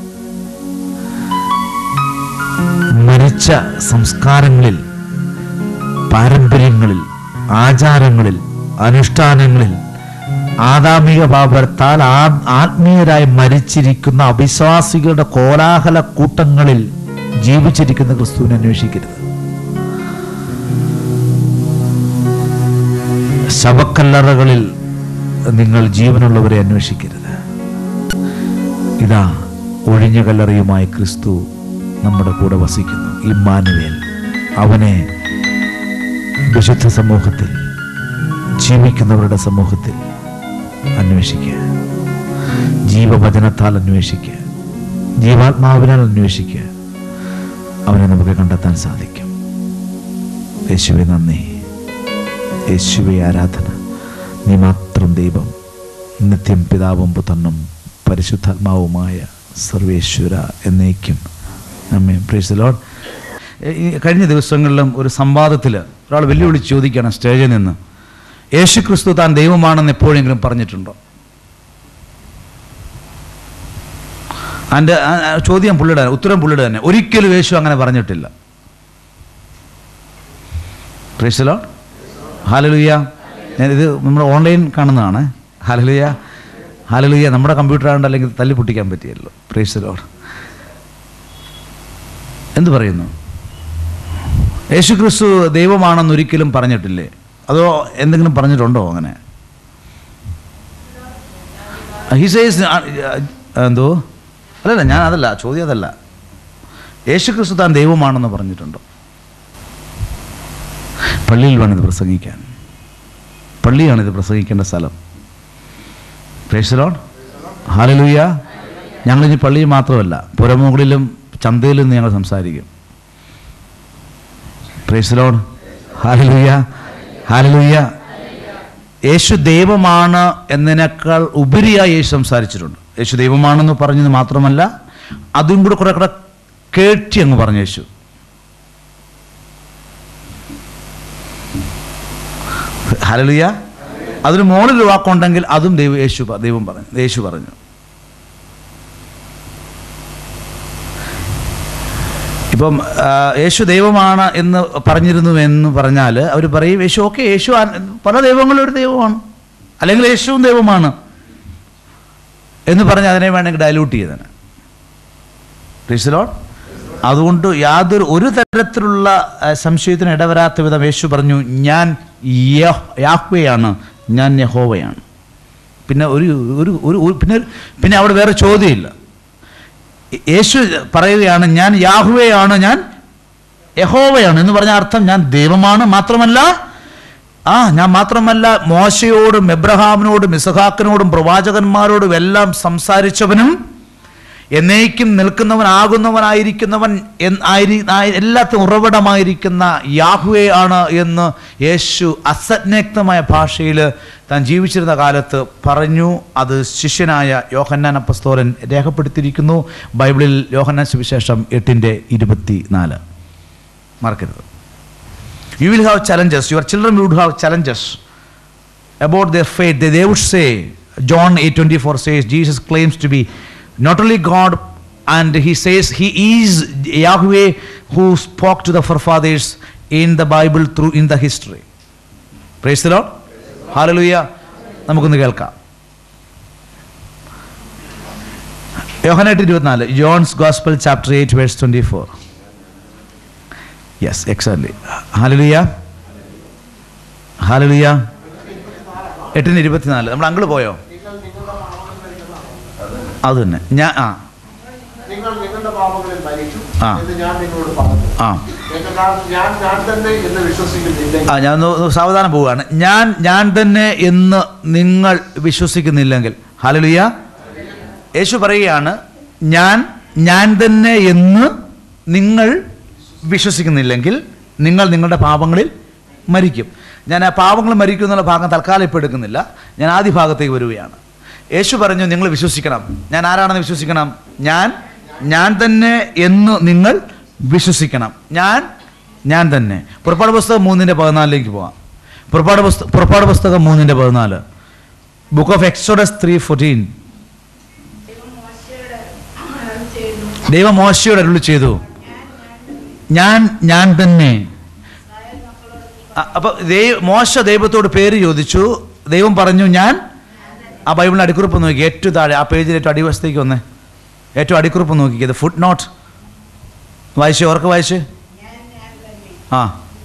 മരിച്ച സംസ്കാരങ്ങളിൽ പാരമ്പര്യങ്ങളിൽ ആചാരങ്ങളിൽ അനുഷ്ഠാനങ്ങളിൽ ആദാമിക പാപത്താൽ ആ- ആത്മീയരായി മരിച്ചിരിക്കുന്ന അവിശ്വാസികളുടെ കോലാഹല കൂട്ടങ്ങളിൽ ജീവിച്ചിരിക്കുന്ന ക്രിസ്തുവിനെ അന്വേഷിക്കരുത് ശവക്കല്ലറകളിൽ നിങ്ങൾ ജീവനുള്ളവരെ അന്വേഷിക്കരുത് ഇതാ ഒഴിഞ്ഞ കല്ലറയുമായി ക്രിസ്തു നമ്മുടെ കൂടെ വസിക്കുന്നു ഇമ്മാനുവേൽ അവനെ വിശുദ്ധ സമൂഹത്തിൽ ജീവിക്കുന്നവരുടെ സമൂഹത്തിൽ അന്വേഷിക്കുക ജീവവചനത്താൽ അന്വേഷിക്കുക ജീവാത്മാവിനാൽ അന്വേഷിക്കുക അവനെ നമുക്ക് കണ്ടെത്താൻ സാധിക്കും യേശുവെ നന്ദി യേശുവെ ആരാധന നീ മാത്രം ദൈവം നിത്യം പിതാവും പുത്രനും പരിശുദ്ധാത്മാവുമായ സർവേശ്വര എന്നേക്കും അമ്മേ പ്രൈസ് ലോഡ് ഈ കഴിഞ്ഞ ദിവസങ്ങളിലും ഒരു സംവാദത്തിൽ ഒരാൾ വെല്ലുവിളിച്ച് ചോദിക്കുകയാണ് സ്റ്റേജിൽ നിന്ന് യേശു ക്രിസ്തു താൻ ദൈവമാണെന്ന് എപ്പോഴെങ്കിലും പറഞ്ഞിട്ടുണ്ടോ അതിൻ്റെ ചോദ്യം പുള്ളിയുടെ ഉത്തരം പുള്ളിയുടെ തന്നെ ഒരിക്കലും യേശു അങ്ങനെ പറഞ്ഞിട്ടില്ല പ്രൈസലോ ഹാലലുയ്യ ഞാനിത് നമ്മൾ ഓൺലൈൻ കാണുന്നതാണ് ഹാലലുയ്യ ഹാലലുയ്യ നമ്മുടെ കമ്പ്യൂട്ടർ ആണ്ട് അല്ലെങ്കിൽ തല്ലി പൊട്ടിക്കാൻ പറ്റിയല്ലോ പ്രൈസലോ എന്ത് പറയുന്നു യേശു ക്രിസ്തു ദൈവമാണെന്ന് ഒരിക്കലും പറഞ്ഞിട്ടില്ലേ അതോ എന്തെങ്കിലും പറഞ്ഞിട്ടുണ്ടോ അങ്ങനെ ഹി സേസ് എന്തോ അല്ലല്ല ഞാൻ അതല്ല ചോദ്യം അതല്ല യേശു ക്രിസ്തു താൻ ദൈവമാണെന്ന് പറഞ്ഞിട്ടുണ്ടോ പള്ളിയിൽ വേണം ഇത് പ്രസംഗിക്കാൻ പള്ളിയാണ് ഇത് പ്രസംഗിക്കേണ്ട സ്ഥലം പ്രേഷലോൺ ഹാലലൂയ ഞങ്ങളിനി പള്ളിയിൽ മാത്രമല്ല പുരമുകളിലും ചന്തയിലും നിന്ന് ഞങ്ങൾ സംസാരിക്കും പ്രേഷലോൺ ഹാലലൂയ ഹാലലൂയ യേശു ദൈവമാണ് എന്നതിനേക്കാൾ ഉപരിയായി യേശു സംസാരിച്ചിട്ടുണ്ട് യേശു ദൈവമാണെന്ന് പറഞ്ഞത് മാത്രമല്ല അതും കൂടെ കുറെ കൂടെ കേട്ടി അങ്ങ് പറഞ്ഞു യേശു ഹലലുയ അതിന് മുകളിൽ ഒരു വാക്കുണ്ടെങ്കിൽ അതും ദൈവം യേശു പ- ദൈവം പറഞ്ഞു യേശു പറഞ്ഞു ഇപ്പം ആ, യേശു ദൈവമാണ് എന്ന് പറഞ്ഞിരുന്നു എന്ന് പറഞ്ഞാൽ അവർ പറയും യേശു ഓക്കെ യേശു ആ- പല ദൈവങ്ങളും ഒരു ദൈവമാണ് അല്ലെങ്കിൽ യേശുവും ദൈവമാണ് എന്ന് പറഞ്ഞ് അതിനെ വേണമെങ്കിൽ ഡയലൂട്ട് ചെയ്തതിന് പ്രീസലോൺ അതുകൊണ്ട് യാതൊരു ഒരു തരത്തിലുള്ള ആ, സംശയത്തിന് ഇടവരാത്ത വിധം യേശു പറഞ്ഞു ഞാൻ യഹ്- യാഹ്വയാണ് ഞാൻ യഹോവയാണ് പിന്നെ ഒരു ഒരു ഒരു ഒരു- പിന്നെ പിന്നെ അവിടെ വേറെ ചോദ്യമില്ല യേശു പറയുകയാണ് ഞാൻ യാഹുവയാണ് ഞാൻ യഹോവയാണ് എന്ന് പറഞ്ഞ അർത്ഥം ഞാൻ ദൈവമാണ് മാത്രമല്ല ആ ഞാൻ മാത്രമല്ല മോശയോടും എബ്രഹാമിനോടും ഇസഹാക്കിനോടും പ്രവാചകന്മാരോടും എല്ലാം സംസാരിച്ചവനും എന്നേക്കും നിൽക്കുന്നവനാകുന്നവനായിരിക്കുന്നവൻ എന്ന് ആയിരി ആയി- എല്ലാത്തിനും ഉറവിടമായിരിക്കുന്ന യാഹുവേ ആണ് എന്ന് യേശു അസജ്ഞക്തമായ ഭാഷയിൽ താൻ ജീവിച്ചിരുന്ന കാലത്ത് പറഞ്ഞു അത് ശിഷ്യനായ യോഹന്നാൻ അപ്പസ്തോലൻ രേഖപ്പെടുത്തിയിരിക്കുന്നു ബൈബിളിൽ യോഹന്നാൻ സുവിശേഷം എട്ടിൻ്റെ ഇരുപത്തി നാല് മറക്കരുത് you will have challenges your children would have challenges about their faith. They, they would say, John 8:24 says, Jesus claims to be not only God, and he says he is Yahweh who spoke to the forefathers in the Bible through in the history. Praise the Lord. Hallelujah. നമുക്കൊന്ന് കേൾക്കാം യോഹനായിട്ട് ഇരുപത്തിനാല് John's gospel chapter eight verse twenty four yes exactly hallelujah hallelujah എട്ടിന് ഇരുപത്തിനാല് നമ്മൾ അങ്കിള് പോയോ നിങ്ങൾ നിങ്ങളുടെ പാപങ്ങളിൽ അത് തന്നെ ഞാൻ ആ നിങ്ങൾ നിങ്ങളുടെ പാപങ്ങളിൽ മരിച്ചു ആ. എന്ന് ഞാൻ നിങ്ങളോട് പറഞ്ഞു ആ എന്നാൽ ഞാൻ ഞാൻ തന്നെ എന്ന് വിശ്വസിക്കുന്നില്ലെങ്കിൽ ആ ഞാൻ ഒന്ന് ഒന്ന് സാവധാനം പോവുകയാണ് ഞാൻ ഞാൻ തന്നെ എന്ന് നിങ്ങൾ വിശ്വസിക്കുന്നില്ലെങ്കിൽ ഹാലലുയ യേശു പറയുകയാണ് ഞാൻ ഞാൻ തന്നെ എന്ന് നിങ്ങൾ വിശ്വസിക്കുന്നില്ലെങ്കിൽ നിങ്ങൾ നിങ്ങളുടെ പാപങ്ങളിൽ മരിക്കും ഞാൻ ആ പാപങ്ങൾ മരിക്കും എന്നുള്ള ഭാഗം തൽക്കാലം ഇപ്പോൾ എടുക്കുന്നില്ല ഞാൻ ആദ്യ ഭാഗത്തേക്ക് വരികയാണ് യേശു പറഞ്ഞു നിങ്ങൾ വിശ്വസിക്കണം ഞാൻ ആരാണെന്ന് വിശ്വസിക്കണം ഞാൻ ഞാൻ തന്നെ എന്ന് നിങ്ങൾ വിശ്വസിക്കണം ഞാൻ ഞാൻ തന്നെ പുറപ്പാട് പുസ്തകം മൂന്നിൻ്റെ പതിനാലിലേക്ക് പോവാം പുറപ്പാട് പുസ്തകം പുറപ്പാട് പുസ്തകം മൂന്നിൻ്റെ പതിനാല് book of Exodus three fourteen ദൈവം മോശയോട് അരുളി ചെയ്തു ഞാൻ ഞാൻ തന്നെ അ- അപ്പൊ ദൈവ മോശ ദൈവത്തോട് പേര് ചോദിച്ചു ദൈവം പറഞ്ഞു ഞാൻ ആ ബൈബിളിന് അടിക്കുറിപ്പ് നോക്കി ഏറ്റവും താഴെ ആ പേജിൽ ഏറ്റവും അടിവശത്തേക്ക് വന്നേ ഏറ്റവും അടിക്കുറിപ്പ് നോക്കിയത് ഫുഡ് നോട്ട് വായിച്ചു ഓർക്ക് വായിച്ച് ആ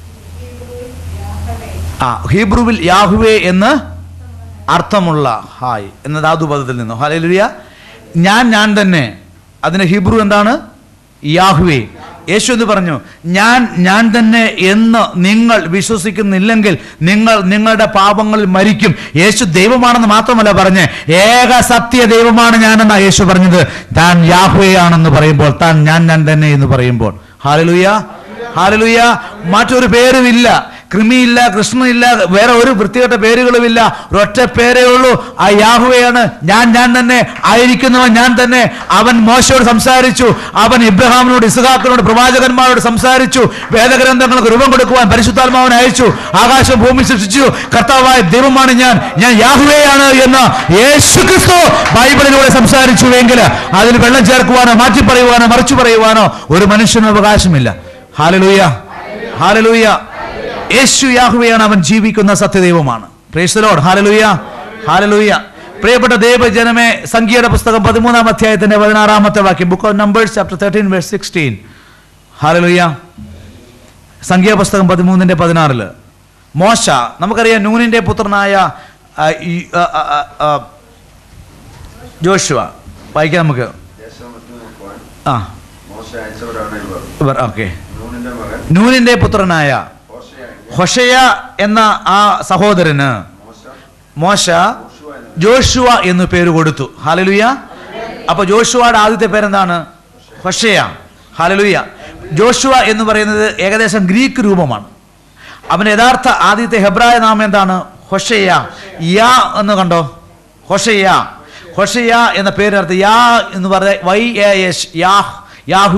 ആ ഹീബ്രുവിൽ യാഹുവേ എന്ന് അർത്ഥമുള്ള ഹായ് എന്ന ധാതുപദത്തിൽ നിന്ന് ഹാലലുയ ഞാൻ ഞാൻ തന്നെ അതിന് ഹീബ്രു എന്താണ് യാഹുവേ യേശു എന്ന് പറഞ്ഞു ഞാൻ ഞാൻ തന്നെ എന്ന് നിങ്ങൾ വിശ്വസിക്കുന്നില്ലെങ്കിൽ നിങ്ങൾ നിങ്ങളുടെ പാപങ്ങളിൽ മരിക്കും യേശു ദൈവമാണെന്ന് മാത്രമല്ല പറഞ്ഞ് ഏക സത്യ ദൈവമാണ് ഞാനെന്നാ യേശു പറഞ്ഞത് താൻ യാഹുവേ ആണെന്ന് പറയുമ്പോൾ താൻ ഞാൻ ഞാൻ തന്നെ എന്ന് പറയുമ്പോൾ ഹാലലുയ ഹാലലുയ മറ്റൊരു പേരുമില്ല കൃമിയില്ല കൃഷ്ണനില്ല വേറെ ഒരു വൃത്തികെട്ട പേരുകളുമില്ല ഒരൊറ്റ പേരേ ഉള്ളൂ ആ യാഹുവയാണ് ഞാൻ ഞാൻ തന്നെ ആയിരിക്കുന്നവൻ ഞാൻ തന്നെ അവൻ മോശയോട് സംസാരിച്ചു അവൻ ഇബ്രഹാമിനോട് ഇസ്ഹാക്കിനോട് പ്രവാചകന്മാരോട് സംസാരിച്ചു വേദഗ്രന്ഥങ്ങൾക്ക് രൂപം കൊടുക്കുവാൻ പരിശുദ്ധാത്മാവനെ അയച്ചു ആകാശം ഭൂമി സൃഷ്ടിച്ചു കർത്താവായ ദൈവമാണ് ഞാൻ ഞാൻ യാഹുവയാണ് എന്ന് യേശു ക്രിസ്തു ബൈബിളിലൂടെ സംസാരിച്ചുവെങ്കിൽ അതിൽ വെള്ളം ചേർക്കുവാനോ മാറ്റി പറയുവാനോ മറിച്ചു പറയുവാനോ ഒരു മനുഷ്യനും അവകാശമില്ല ഹാലലൂയ ഹാലലൂയ യേശു യാഹുവയാണ് അവൻ ജീവിക്കുന്ന സത്യദൈവമാണ് പ്രേസ്തലോഡ് ഹാലലൂയ ഹാലലൂയ പ്രിയപ്പെട്ട ദൈവജനമേ സംഖ്യയുടെ പുസ്തകം പതിമൂന്നാം അധ്യായത്തിന്റെ പതിനാറാമത്തെ വാക്യം book of Numbers chapter thirteen verse sixteen ഹാലലൂയ സംഖ്യാ പുസ്തകം പതിമൂന്നിന്റെ പതിനാറില് മോശ നമുക്കറിയാം നൂനിന്റെ പുത്രനായ ആ, ഈ, ആ, ആ, ആ, ആ, ജോഷുവ വായിക്കാം നമുക്ക് ദേശം വിട്ടു നോക്കുവാൻ ആ മോശ അയച്ചവരാണ് ഇവർ ഇവർ ഓക്കെ നൂനിന്റെ മകൻ നൂനിന്റെ പുത്രനായ ഹോശയായി ഹൊഷയ എന്ന ആ സഹോദരന് മോശ മോശ യോശുവ എന്ന് ജോഷുവ എന്ന് പേര് കൊടുത്തു ഹാലലുയ അപ്പൊ ജോഷുവയുടെ ആദ്യത്തെ പേരെന്താണ് ഹൊഷയ ഹാലലുയ ജോഷുവ എന്ന് പറയുന്നത് ഏകദേശം ഗ്രീക്ക് രൂപമാണ് അവന് യഥാർത്ഥ ആദ്യത്തെ ഹെബ്രായ നാമം എന്താണ് ഹൊഷയ യാ എന്ന് കണ്ടോ ഹൊഷയ ഹൊഷയ എന്ന പേരിനർത്ഥം യാ എന്ന് പറഞ്ഞ Y A S Yah Yahweh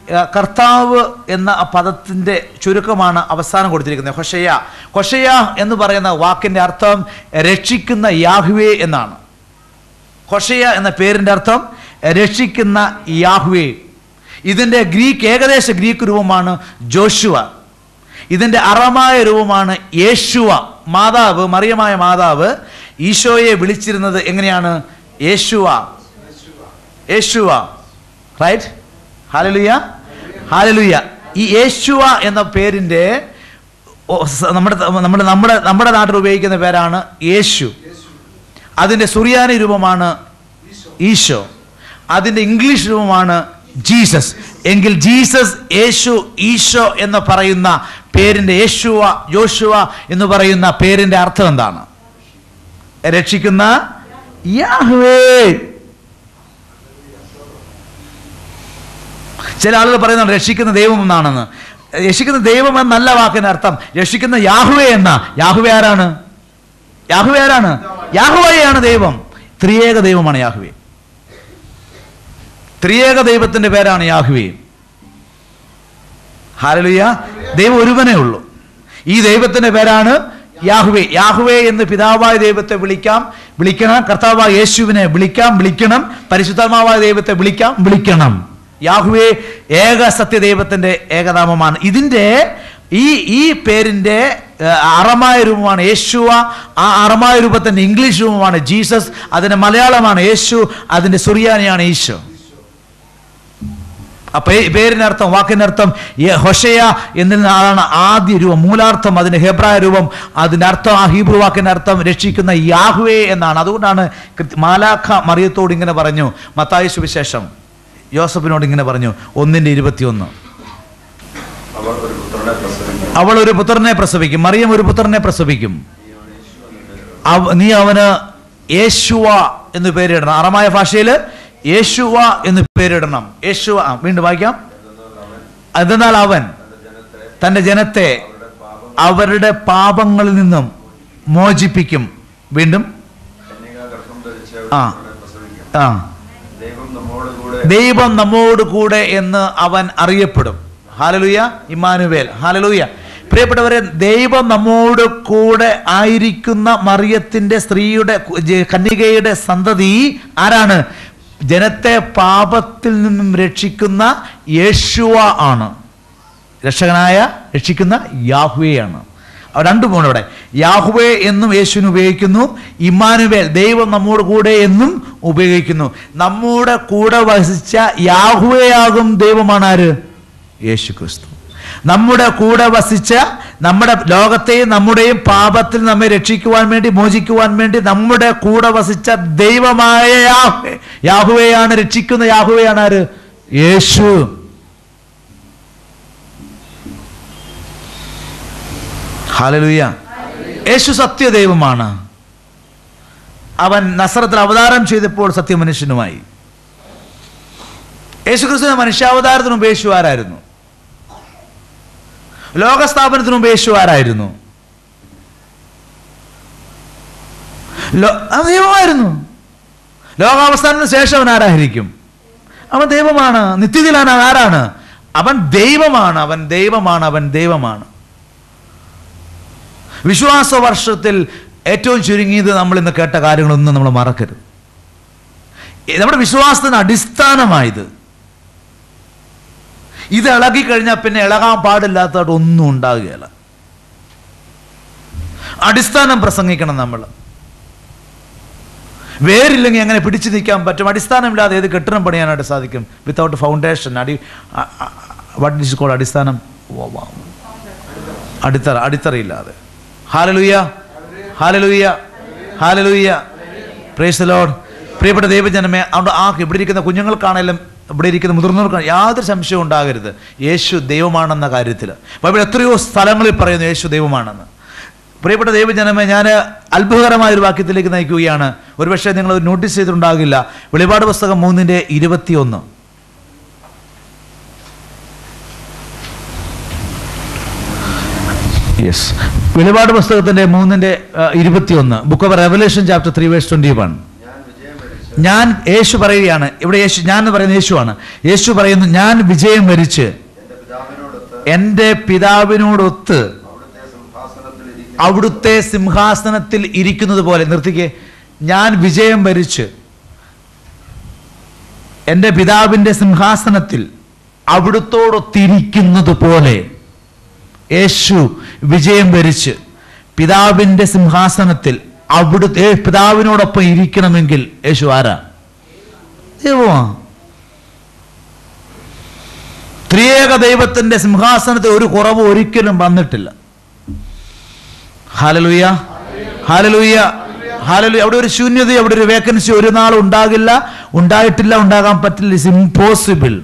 ആ, കർത്താവ് എന്ന ആ പദത്തിൻ്റെ ചുരുക്കമാണ് അവസാനം കൊടുത്തിരിക്കുന്നത് ഹൊഷയ ഹൊഷയ എന്ന് പറയുന്ന വാക്കിൻ്റെ അർത്ഥം രക്ഷിക്കുന്ന യാഹുവേ എന്നാണ് ഹൊഷയ എന്ന പേരിൻ്റെ അർത്ഥം രക്ഷിക്കുന്ന യാഹുവേ ഇതിൻ്റെ ഗ്രീക്ക് ഏകദേശ ഗ്രീക്ക് രൂപമാണ് ജോഷുവ ഇതിൻ്റെ അറമായ രൂപമാണ് യേശുവ മാതാവ് മറിയമായ മാതാവ് ഈശോയെ വിളിച്ചിരുന്നത് എങ്ങനെയാണ് യേശുവ യേശുവ റൈറ്റ് ഹാലലുയ ഹാലലുയ ഈ യേശുവ എന്ന പേരിൻ്റെ ഓ, സ- നമ്മുടെ നമ്മുടെ നമ്മുടെ നമ്മുടെ നാട്ടിൽ ഉപയോഗിക്കുന്ന പേരാണ് യേശു അതിൻ്റെ സുറിയാനി രൂപമാണ് ഈശോ അതിൻ്റെ ഇംഗ്ലീഷ് രൂപമാണ് ജീസസ് എങ്കിൽ ജീസസ് യേശു ഈശോ എന്ന് പറയുന്ന പേരിൻ്റെ യേശുവ യോശുവ എന്ന് പറയുന്ന പേരിൻ്റെ അർത്ഥം എന്താണ് രക്ഷിക്കുന്ന യാഹ്വേ ചില ആളുകൾ പറയുന്നുണ്ട് രക്ഷിക്കുന്ന ദൈവം എന്നാണെന്ന് രക്ഷിക്കുന്ന ദൈവം എന്നല്ല വാക്കിന് അർത്ഥം രക്ഷിക്കുന്ന യാഹുവേ എന്ന യാഹുവേ ആരാണ് യാഹുവേ ആരാണ് യാഹുവയാണ് ദൈവം ത്രിയേക ദൈവമാണ് യാഹുവേ ത്രിയേക ദൈവത്തിന്റെ പേരാണ് യാഹുവേ ഹാലലുയ ദൈവം ഒരുവനേ ഉള്ളൂ ഈ ദൈവത്തിന്റെ പേരാണ് യാഹുവേ യാഹുവേ എന്ന് പിതാവായ ദൈവത്തെ വിളിക്കാം വിളിക്കണം കർത്താവായ യേശുവിനെ വിളിക്കാം വിളിക്കണം പരിശുദ്ധമാവായ ദൈവത്തെ വിളിക്കാം വിളിക്കണം യാഹുവേ ഏക സത്യദൈവത്തിന്റെ ഏകനാമമാണ് ഇതിന്റെ ഈ ഈ പേരിന്റെ ഏഹ്, അറമായ രൂപമാണ് യേശുവ ആ അറമായ രൂപത്തിന്റെ ഇംഗ്ലീഷ് രൂപമാണ് ജീസസ് അതിന്റെ മലയാളമാണ് യേശു അതിന്റെ സുറിയാനിയാണ് ഈശോ ആ പേ- പേരിനർത്ഥം വാക്കിനർത്ഥം യ- ഹൊഷയ എന്നതാണ് ആദ്യ രൂപം മൂലാർത്ഥം അതിന്റെ ഹെബ്രായ രൂപം അതിന്റെ അർത്ഥം ആ ഹീബ്രു വാക്കിന്റെ അർത്ഥം രക്ഷിക്കുന്ന യാഹുവേ എന്നാണ് അതുകൊണ്ടാണ് കൃത്യ- മാലാഖ മറിയത്തോട് ഇങ്ങനെ പറഞ്ഞു മത്തായ സുവിശേഷം യോസഫിനോട് ഇങ്ങനെ പറഞ്ഞു ഒന്നിന്റെ ഇരുപത്തിയൊന്ന് അവർ ഒരു പുത്രനെ പ്രസവിക്കും അവൾ ഒരു പുത്രനെ പ്രസവിക്കും മറിയം ഒരു പുത്രനെ പ്രസവിക്കും അവ- നീ അവന് യേശുവ എന്ന് പേരിടണം അറമായ ഭാഷയിൽ യേശുവ എന്ന് പേരിടണം യേശുവ ആ, വീണ്ടും വായിക്കാം എന്തെന്നാൽ അവൻ തൻ്റെ ജനത്തെ അവരുടെ പാപങ്ങളിൽ നിന്നും മോചിപ്പിക്കും വീണ്ടും കന്യക ഗർഭം ധരിച്ച് ഒരു ആ. പുത്രനെ പ്രസവിക്കും ആ ദൈവം നമ്മോട് കൂടെ ദൈവം നമ്മോട് കൂടെ എന്ന് അവൻ അറിയപ്പെടും ഹാലലുയ ഇമാനുവേൽ ഹാലലുയ പ്രിയപ്പെട്ടവരെ ദൈവം നമ്മോട് കൂടെ ആയിരിക്കുന്ന മറിയത്തിന്റെ സ്ത്രീയുടെ കു- ജ- കന്യകയുടെ സന്തതി ആരാണ് ജനത്തെ പാപത്തിൽ നിന്നും രക്ഷിക്കുന്ന യേശുവ ആണ് രക്ഷകനായ രക്ഷിക്കുന്ന യാഹുവയാണ് അവ രണ്ടു പോകണം അവിടെ യാഹുവേ എന്നും യേശുവിന് ഉപയോഗിക്കുന്നു ഇമ്മാനുവേൽ ദൈവം നമ്മോട് കൂടെ എന്നും ഉപയോഗിക്കുന്നു നമ്മുടെ കൂടെ വസിച്ച യാഹുവയാകും ദൈവമാണ് ആര് യേശു ക്രിസ്തു നമ്മുടെ കൂടെ വസിച്ച നമ്മുടെ ലോകത്തെയും നമ്മുടെയും പാപത്തിൽ നമ്മെ രക്ഷിക്കുവാൻ വേണ്ടി മോചിക്കുവാൻ വേണ്ടി നമ്മുടെ കൂടെ വസിച്ച ദൈവമായ യാഹുവേ യാഹുവയാണ് രക്ഷിക്കുന്ന യാഹുവയാണ് ആര് യേശു ഹാലലുയ യേശു സത്യദൈവമാണ് അവൻ നസ്രത്തിൽ അവതാരം ചെയ്തപ്പോൾ സത്യമനുഷ്യനുമായി യേശു ക്രിസ്തുവിന്റെ മനുഷ്യാവതാരത്തിന് മുമ്പ് യേശു ആരായിരുന്നു ലോകസ്ഥാപനത്തിന് മുമ്പ് യേശു ആരായിരുന്നു ലോ- അവൻ ദൈവമായിരുന്നു ലോകാവസ്ഥാനത്തിന് ശേഷം അവൻ ആരായിരിക്കും അവൻ ദൈവമാണ് നിത്യത്തിലാണ് അവൻ ആരാണ് അവൻ ദൈവമാണ് അവൻ ദൈവമാണ് അവൻ ദൈവമാണ് വിശ്വാസ വർഷത്തിൽ ഏറ്റവും ചുരുങ്ങിയത് നമ്മൾ ഇന്ന് കേട്ട കാര്യങ്ങളൊന്നും നമ്മൾ മറക്കരുത് ഈ നമ്മുടെ വിശ്വാസത്തിന് അടിസ്ഥാനമായത് ഇത് ഇളകി കഴിഞ്ഞാൽ പിന്നെ ഇളകാൻ പാടില്ലാത്തതായിട്ട് ഒന്നും ഉണ്ടാകുകയില്ല അടിസ്ഥാനം പ്രസംഗിക്കണം നമ്മൾ വേരില്ലെങ്കിൽ എങ്ങനെ പിടിച്ചു നിൽക്കാൻ പറ്റും അടിസ്ഥാനമില്ലാതെ ഏത് കെട്ടിടം പണിയാനായിട്ട് സാധിക്കും വിത്തൗട്ട് ഫൗണ്ടേഷൻ അടി വട്ട് ഇസ് കോൾ അടിസ്ഥാനം ഓ, വാ. അടിത്തറ അടിത്തറയില്ലാതെ ഹാലലുയ്യ ഹാലലുയ്യ ഹാലലുയ്യ പ്രേസ് ലോഡ് പ്രിയപ്പെട്ട ദൈവജനമേ അതുകൊണ്ട് ആ ഇവിടെ ഇരിക്കുന്ന കുഞ്ഞുങ്ങൾക്കാണെങ്കിലും ഇവിടെ ഇരിക്കുന്ന മുതിർന്നവർക്കാണ് യാതൊരു സംശയവും ഉണ്ടാകരുത് യേശു ദൈവമാണെന്ന കാര്യത്തിൽ ബൈബിൾ എത്രയോ സ്ഥലങ്ങളിൽ പറയുന്നു യേശു ദൈവമാണെന്ന് പ്രിയപ്പെട്ട ദൈവജനമേ ഞാൻ അത്ഭുതകരമായ ഒരു വാക്യത്തിലേക്ക് നയിക്കുകയാണ് ഒരുപക്ഷെ നിങ്ങൾ നോട്ടീസ് ചെയ്തിട്ടുണ്ടാകില്ല വെളിപാട് പുസ്തകം മൂന്നിൻ്റെ ഇരുപത്തിയൊന്ന് യെസ് വെളിപാട് പുസ്തകത്തിന്റെ മൂന്നിന്റെ ഇരുപത്തിയൊന്ന് book of Revelation chapter three verse twenty one ഞാൻ വിജയം വരിച്ച ഞാൻ യേശു പറയുകയാണ് ഇവിടെ യേശു ഞാൻ എന്ന് പറയുന്ന യേശുവാണ് യേശു പറയുന്നു ഞാൻ വിജയം വരിച്ച് എന്റെ പിതാവിനോടൊത്ത് എൻ്റെ പിതാവിനോടൊത്ത് അവിടുത്തെ സിംഹാസനത്തിൽ ഇരിക്കും അവിടുത്തെ സിംഹാസനത്തിൽ ഇരിക്കുന്നത് പോലെ നിർത്തിക്കേ ഞാൻ വിജയം വരിച്ച് എൻ്റെ പിതാവിൻ്റെ സിംഹാസനത്തിൽ അവിടുത്തോടൊത്തിരിക്കുന്നത് പോലെ യേശു വിജയം വരിച്ച് പിതാവിൻ്റെ സിംഹാസനത്തിൽ അവിടുത്തെ പിതാവിനോടൊപ്പം ഇരിക്കണമെങ്കിൽ യേശു ആരാ ദൈവമാ ത്രിയേക ദൈവത്തിന്റെ സിംഹാസനത്തിൽ ഒരു കുറവ് ഒരിക്കലും വന്നിട്ടില്ല ഹാലലുയ ഹാലലുയ ഹാലലു അവിടെ ഒരു ശൂന്യത അവിടെ ഒരു വേക്കൻസി ഒരു നാൾ ഉണ്ടാകില്ല ഉണ്ടായിട്ടില്ല ഉണ്ടാകാൻ പറ്റില്ല ഇറ്റ്സ് ഇമ്പോസിബിൾ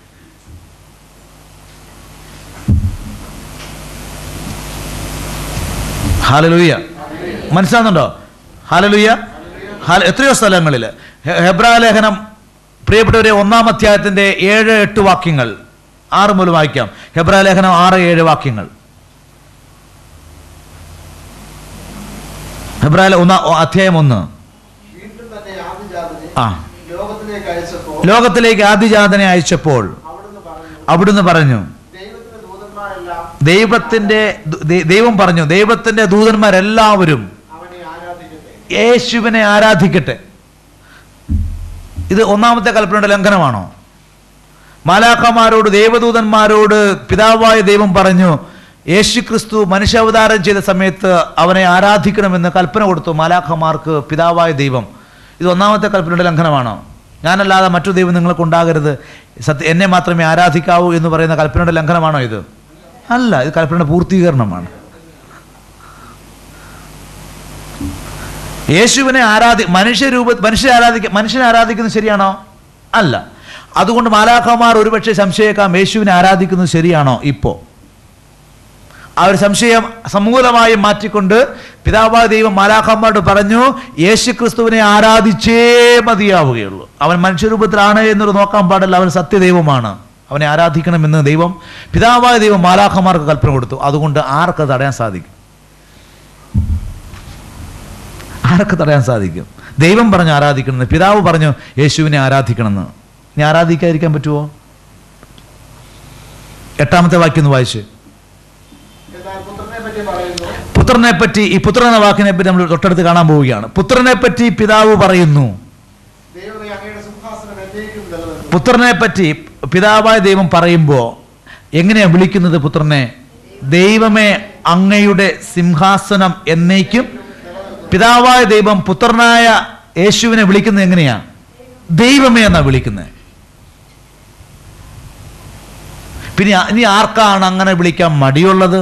ഹാലലുയ മനസ്സിലാകുന്നുണ്ടോ ഹാലലുയ ഹാല എത്രയോ സ്ഥലങ്ങളിൽ ഹെബ്രാ ലേഖനം പ്രിയപ്പെട്ടവരെ ഒന്നാം അധ്യായത്തിന്റെ ഏഴ് എട്ട് വാക്യങ്ങൾ ആറ് മൂലം വായിക്കാം ഹെബ്രാ ലേഖനം ആറ് ഏഴ് വാക്യങ്ങൾ ഹെബ്രാ ഒന്നാ അധ്യായം ഒന്ന് വീണ്ടും തന്നെ ആദിജാതനെ ആ ലോകത്തിലേക്ക് അയച്ചപ്പോൾ ലോകത്തിലേക്ക് ആദിജാതനെ അയച്ചപ്പോൾ അവിടുന്ന് പറഞ്ഞു അവിടുന്ന് പറഞ്ഞു ദൈവത്തിന്റെ ദൂതന്മാരെല്ലാം ദൈവത്തിന്റെ ദു- ദൈ- ദൈവം പറഞ്ഞു ദൈവത്തിന്റെ ദൂതന്മാരെല്ലാവരും അവനെ ആരാധിക്കട്ടെ യേശുവിനെ ആരാധിക്കട്ടെ ഇത് ഒന്നാമത്തെ കൽപ്പനയുടെ ലംഘനമാണോ മാലാഖമാരോട് ദേവദൂതന്മാരോട് പിതാവായ ദൈവം പറഞ്ഞു യേശുക്രിസ്തു മനുഷ്യാവതാരം ചെയ്ത സമയത്ത് അവനെ ആരാധിക്കണമെന്ന് കൽപ്പന കൊടുത്തു മാലാഖമാർക്ക് പിതാവായ ദൈവം ഇത് ഒന്നാമത്തെ കൽപ്പനയുടെ ലംഘനമാണോ ഞാനല്ലാതെ മറ്റു ദൈവം നിങ്ങൾക്ക് ഉണ്ടാകരുത് സത്യ എന്നെ മാത്രമേ ആരാധിക്കാവൂ എന്ന് പറയുന്ന കൽപ്പനയുടെ ലംഘനമാണോ ഇത് അല്ല ഇത് കൽപ്പനയുടെ പൂർത്തീകരണമാണ് യേശുവിനെ ആരാധി മനുഷ്യരൂപ മനുഷ്യരെ ആരാധിക്ക മനുഷ്യനെ ആരാധിക്കുന്നത് ശരിയാണോ അല്ല അതുകൊണ്ട് മാലാഖമാർ ഒരുപക്ഷെ സംശയിക്കാം യേശുവിനെ ആരാധിക്കുന്നത് ശരിയാണോ ഇപ്പോ ആ ഒരു സംശയം സമൂലമായി മാറ്റിക്കൊണ്ട് പിതാവായ ദൈവം മാലാഖന്മാരോട് പറഞ്ഞു യേശു ക്രിസ്തുവിനെ ആരാധിച്ചേ മതിയാവുകയുള്ളൂ അവൻ മനുഷ്യരൂപത്തിലാണ് എന്നൊരു നോക്കാൻ പാടില്ല അവൻ സത്യദൈവമാണ് അവനെ ആരാധിക്കണമെന്ന് ദൈവം പിതാവായ ദൈവം മാലാഖമാർക്ക് കൽപ്പന കൊടുത്തു അതുകൊണ്ട് ആർക്ക് തടയാൻ സാധിക്കും ആർക്ക് തടയാൻ സാധിക്കും ദൈവം പറഞ്ഞു ആരാധിക്കണമെന്ന് പിതാവ് പറഞ്ഞു യേശുവിനെ ആരാധിക്കണമെന്ന് ഇനി ആരാധിക്കാതിരിക്കാൻ പറ്റുമോ എട്ടാമത്തെ വാക്യം ഒന്ന് വായിച്ച് എന്നാൽ പുത്രനെ പറ്റി പറയുന്നു പുത്രനെ പറ്റി ഈ പുത്രൻ എന്ന വാക്കിനെ പറ്റി നമ്മൾ തൊട്ടടുത്ത് കാണാൻ പോവുകയാണ് പുത്രനെ പറ്റി പിതാവ് പറയുന്നു ദൈവമേ അങ്ങയുടെ സിംഹാസനം എന്നേക്കും നിലനിൽക്കും പുത്രനെ പറ്റി പിതാവായ ദൈവം പറയുമ്പോൾ എങ്ങനെയാ വിളിക്കുന്നത് പുത്രനെ ദൈവമേ അങ്ങയുടെ സിംഹാസനം എന്നേക്കും പിതാവായ ദൈവം പുത്രനായ യേശുവിനെ വിളിക്കുന്നത് എങ്ങനെയാ ദൈവമേ എന്നാ വിളിക്കുന്നത് പിന്നെ ഇനി ആർക്കാണ് അങ്ങനെ വിളിക്കാൻ മടിയുള്ളത്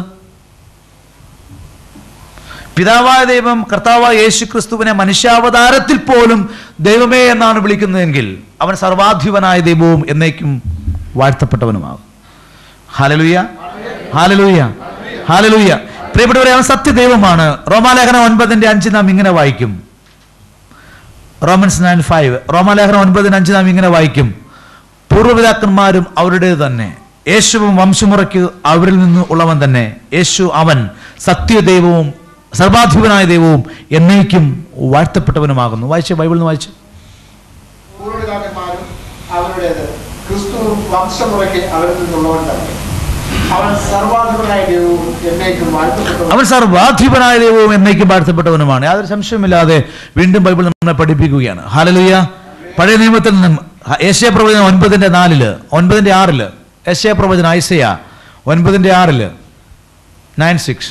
പിതാവായ ദൈവം കർത്താവായ യേശു ക്രിസ്തുവിനെ മനുഷ്യാവതാരത്തിൽ പോലും ദൈവമേ എന്നാണ് വിളിക്കുന്നതെങ്കിൽ അവൻ സർവാധിപനായ ദൈവവും എന്നേക്കും വാഴ്ത്തപ്പെട്ടവനുമാകും ഹാലലുയ ഹാലലുയ ഹാലലുയ പ്രിയപ്പെട്ടവരെ അവൻ സത്യദൈവമാണ് റോമാലേഖനം ഒൻപതിന്റെ അഞ്ച് നാം ഇങ്ങനെ വായിക്കും റോമൻസ് നയൻ ഫൈവ് റോമാലേഖനം ഒൻപതിന് അഞ്ച് നാം ഇങ്ങനെ വായിക്കും പൂർവ്വപിതാക്കന്മാരും അവരുടേത് തന്നെ യേശുവും വംശമുറയ്ക്ക് അവരിൽ നിന്ന് ഉള്ളവൻ തന്നെ യേശു അവൻ സത്യദൈവവും സർവാധിപനായ ദൈവവും എന്നേക്കും വാഴ്ത്തപ്പെട്ടവനുമാകുന്നു വായിച്ചേ ബൈബിളിൽ നിന്ന് വായിച്ചു പൂർവ്വപിതാക്കന്മാരും അവരുടേത് ക്രിസ്തുവും വംശമുറയ്ക്ക് അവരിൽ നിന്നുള്ളവൻ തന്നെ അവൻ സർവാധിപനായ ദൈവവും എന്നേക്കും വാഴ്ത്തപ്പെട്ടവൻ അവൻ സർവാധിപനായ ദൈവവും എന്നേക്കും വാഴ്ത്തപ്പെട്ടവനുമാണ് യാതൊരു സംശയമില്ലാതെ വീണ്ടും ബൈബിൾ നമ്മളെ പഠിപ്പിക്കുകയാണ് ഹാലലുയ പഴയ നിയമത്തിൽ നിന്നും ഏഷ്യ പ്രവചനം ഒൻപതിന്റെ നാലില് ഒൻപതിന്റെ ആറില് ഏഷ്യ പ്രവചനം ഐസയ ഒൻപതിന്റെ ആറില് നയൻ സിക്സ്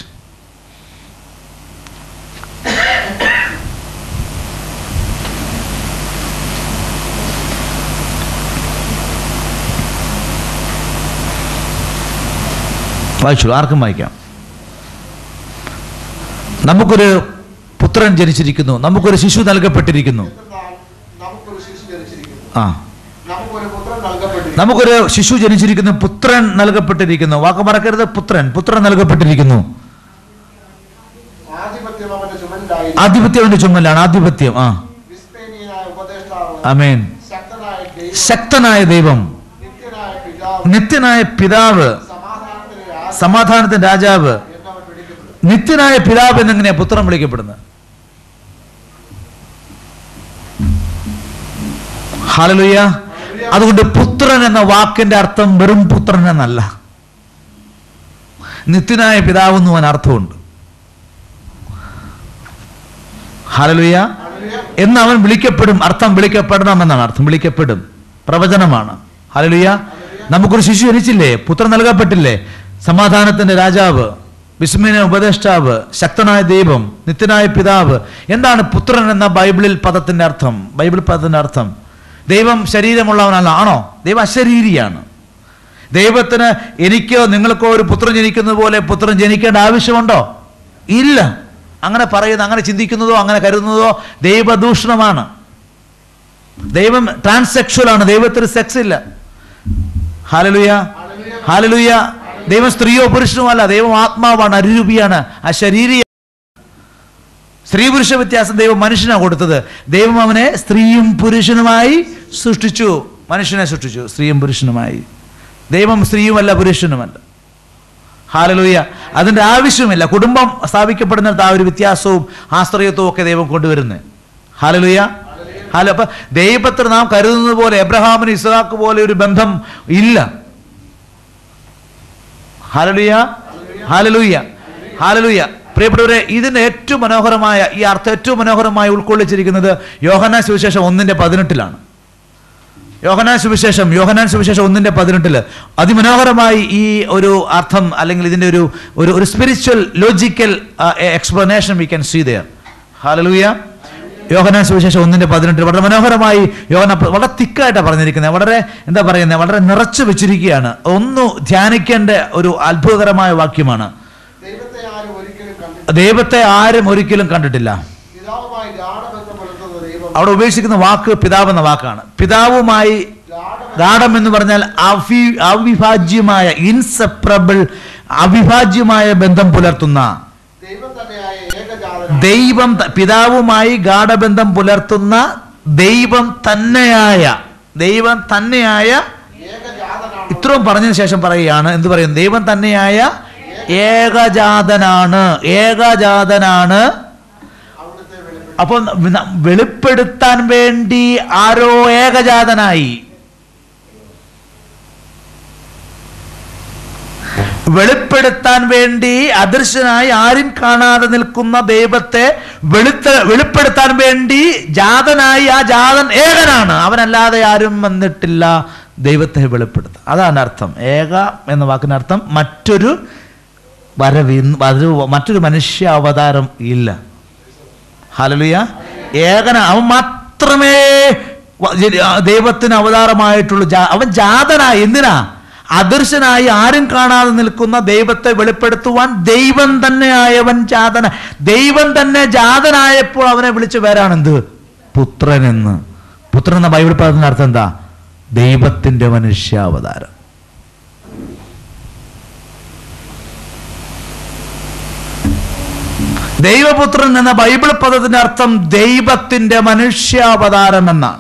വായിച്ചു ആർക്കും വായിക്കാം നമുക്കൊരു പുത്രൻ ജനിച്ചിരിക്കുന്നു നമുക്കൊരു ശിശു നൽകപ്പെട്ടിരിക്കുന്നു എന്നാൽ നമുക്കൊരു ശിശു ജനിച്ചിരിക്കുന്നു ആ നമുക്കൊരു പുത്രൻ നൽകപ്പെട്ടിരിക്കുന്നു നമുക്കൊരു ശിശു ജനിച്ചിരിക്കുന്നു പുത്രൻ നൽകപ്പെട്ടിരിക്കുന്നു വാക്ക് മറക്കരുത് പുത്രൻ പുത്രൻ നൽകപ്പെട്ടിരിക്കുന്നു ആധിപത്യം അവന്റെ ചുമലിലായി ആധിപത്യം അവന്റെ ചുമലാണ് ആധിപത്യം ആ വിസ്തേനീയനായ ഉപദേഷ്ടാവ് അമേൻ ശക്തനായ ദൈവം ശക്തനായ ദൈവം നിത്യനായ പിതാവ് നിത്യനായ പിതാവ് സമാധാനത്തിന് രാജ സമാധാനത്തിന്റെ രാജാവ് എന്നവൻ വിളിക്കപ്പെടുന്നു നിത്യനായ പിതാവ് എന്നെങ്ങനെയാ പുത്രൻ വിളിക്കപ്പെടുന്നത് ഹാലലുയ അതുകൊണ്ട് പുത്രൻ എന്ന വാക്കിന്റെ അർത്ഥം വെറും പുത്രൻ എന്നല്ല നിത്യനായ പിതാവ് എന്ന് അവൻ അർത്ഥമുണ്ട് ഹാലലുയ എന്ന് അവൻ വിളിക്കപ്പെടും അർത്ഥം വിളിക്കപ്പെടണം എന്നാണ് അർത്ഥം വിളിക്കപ്പെടും പ്രവചനമാണ് ഹാലലുയ നമുക്കൊരു ശിശു ജനിച്ചില്ലേ പുത്രൻ നൽകപ്പെട്ടില്ലേ സമാധാനത്തിന്റെ രാജാവ് വിസ്മയ ഉപദേഷ്ടാവ് ശക്തനായ ദൈവം നിത്യനായ പിതാവ് എന്താണ് പുത്രൻ എന്ന ബൈബിളിൽ പദത്തിന്റെ അർത്ഥം ബൈബിൾ പദത്തിന്റെ അർത്ഥം ദൈവം ശരീരമുള്ളവനല്ല ആണോ ദൈവം അശരീരിയാണ് ദൈവത്തിന് എനിക്കോ നിങ്ങൾക്കോ ഒരു പുത്രൻ ജനിക്കുന്നത് പോലെ പുത്രൻ ജനിക്കേണ്ട ആവശ്യമുണ്ടോ ഇല്ല അങ്ങനെ പറയുന്ന അങ്ങനെ ചിന്തിക്കുന്നതോ അങ്ങനെ കരുതുന്നതോ ദൈവദൂഷണമാണ് ദൈവം ട്രാൻസെക്ഷൽ ആണ് ദൈവത്തിന് സെക്സ് ഇല്ല ഹാലലുയ ഹാലലുയ ദൈവം സ്ത്രീയോ പുരുഷനോ അല്ല ദൈവം ആത്മാവാണ് അരൂപിയാണ് ആ ശരീര സ്ത്രീ പുരുഷ വ്യത്യാസം ദൈവം മനുഷ്യനാണ് കൊടുത്തത് ദൈവം അവനെ സ്ത്രീയും പുരുഷനുമായി സൃഷ്ടിച്ചു മനുഷ്യനെ സൃഷ്ടിച്ചു സ്ത്രീയും പുരുഷനുമായി ദൈവം സ്ത്രീയുമല്ല പുരുഷനുമല്ല ഹാലലൂയ അതിന്റെ ആവശ്യമില്ല കുടുംബം സ്ഥാപിക്കപ്പെടുന്നിടത്ത് ആ ഒരു വ്യത്യാസവും ആശ്രയത്വവും ഒക്കെ ദൈവം കൊണ്ടുവരുന്നത് ഹാലലൂയ ഹാല അപ്പൊ ദൈവത്തിന് നാം കരുതുന്നത് പോലെ എബ്രഹാമിന് ഇസ്ഹാക്ക് പോലെ ഒരു ബന്ധം ഇല്ല ഹാലലുയ ഹാലലൂയ ഹാലലൂയ പ്രിയപ്പെട്ടവരെ ഇതിന്റെ ഏറ്റവും മനോഹരമായ ഈ അർത്ഥം ഏറ്റവും മനോഹരമായി ഉൾക്കൊള്ളിച്ചിരിക്കുന്നത് യോഹന സുവിശേഷം ഒന്നിന്റെ പതിനെട്ടിലാണ് യോഹനാൻ സുവിശേഷം യോഹനാൻ സുവിശേഷം ഒന്നിന്റെ പതിനെട്ടില് അതിമനോഹരമായി ഈ ഒരു അർത്ഥം അല്ലെങ്കിൽ ഇതിന്റെ ഒരു ഒരു ഒരു spiritual logical explanation we can see there ഹാലലൂയ യോഹനാൻ സുവിശേഷം ഒന്നിന്റെ പതിനെട്ടിൽ വളരെ മനോഹരമായി യോഹന വളരെ തിക്കായിട്ടാണ് പറഞ്ഞിരിക്കുന്നത് വളരെ എന്താ പറയുന്നത് വളരെ നിറച്ചു വെച്ചിരിക്കുകയാണ് ഒന്ന് ധ്യാനിക്കേണ്ട ഒരു അത്ഭുതകരമായ വാക്യമാണ് ദൈവത്തെ ആരും ഒരിക്കലും കണ്ടിട്ടില്ല ദൈവത്തെ ആരും ഒരിക്കലും കണ്ടിട്ടില്ല പിതാവുമായി ഗാഠബന്ധം പുലർത്തുന്ന ദൈവം അവിടെ ഉപേക്ഷിക്കുന്ന വാക്ക് പിതാവ് എന്ന വാക്കാണ് പിതാവുമായി ഗാഠബന്ധം ഗാഠം എന്ന് പറഞ്ഞാൽ അവി അവിഭാജ്യമായ ഇൻസെപ്പറബിൾ അവിഭാജ്യമായ ബന്ധം പുലർത്തുന്ന ദൈവം തന്നെയായ ഏകജാതനാണ് ദൈവം ത- പിതാവുമായി ഗാഠബന്ധം പുലർത്തുന്ന ദൈവം തന്നെയായ ദൈവം തന്നെയായ ഏകജാതനാണ് ഇത്രയും പറഞ്ഞതിന് ശേഷം പറയുകയാണ് എന്ത് പറയും ദൈവം തന്നെയായ ഏകജാതനാണ് ഏകജാതനാണ് അവിടുത്തെ വെളിപ്പെടുത്തി അപ്പോൾ ന- വെളിപ്പെടുത്താൻ വേണ്ടി ആരോ ഏകജാതനായി വെളിപ്പെടുത്താൻ വേണ്ടി അദൃശ്യനായി ആരും കാണാതെ നിൽക്കുന്ന ദൈവത്തെ വെളുത്ത വെളിപ്പെടുത്താൻ വേണ്ടി ജാതനായി ആ ജാതൻ ഏകനാണ് അവനല്ലാതെ ആരും വന്നിട്ടില്ല ദൈവത്തെ വെളിപ്പെടുത്താൻ അതാണ് അർത്ഥം ഏക എന്ന വാക്കിന് അർത്ഥം മറ്റൊരു വരവ് ഇന്ന് വരവ് മറ്റൊരു മനുഷ്യ അവതാരം ഇല്ല ഹലലുയ ഏകന അവൻ മാത്രമേ വ- ജനി- ആ ദൈവത്തിന് അവതാരമായിട്ടുള്ളൂ ജാ- അവൻ ജാതനായി എന്തിനാ അദർശനായി ആരും കാണാതെ നിൽക്കുന്ന ദൈവത്തെ വെളിപ്പെടുത്തുവാൻ ദൈവം തന്നെ ആയവൻ ജാതന ദൈവം തന്നെ ജാതനായപ്പോൾ അവനെ വിളിച്ചു പേരാണെന്ത് പുത്രൻ എന്ന് പുത്രൻ എന്ന ബൈബിൾ പദത്തിന്റെ അർത്ഥം എന്താ ദൈവത്തിന്റെ മനുഷ്യാവതാരം ദൈവപുത്രൻ എന്ന ബൈബിൾ പദത്തിന്റെ അർത്ഥം ദൈവത്തിന്റെ മനുഷ്യാവതാരം എന്നാണ്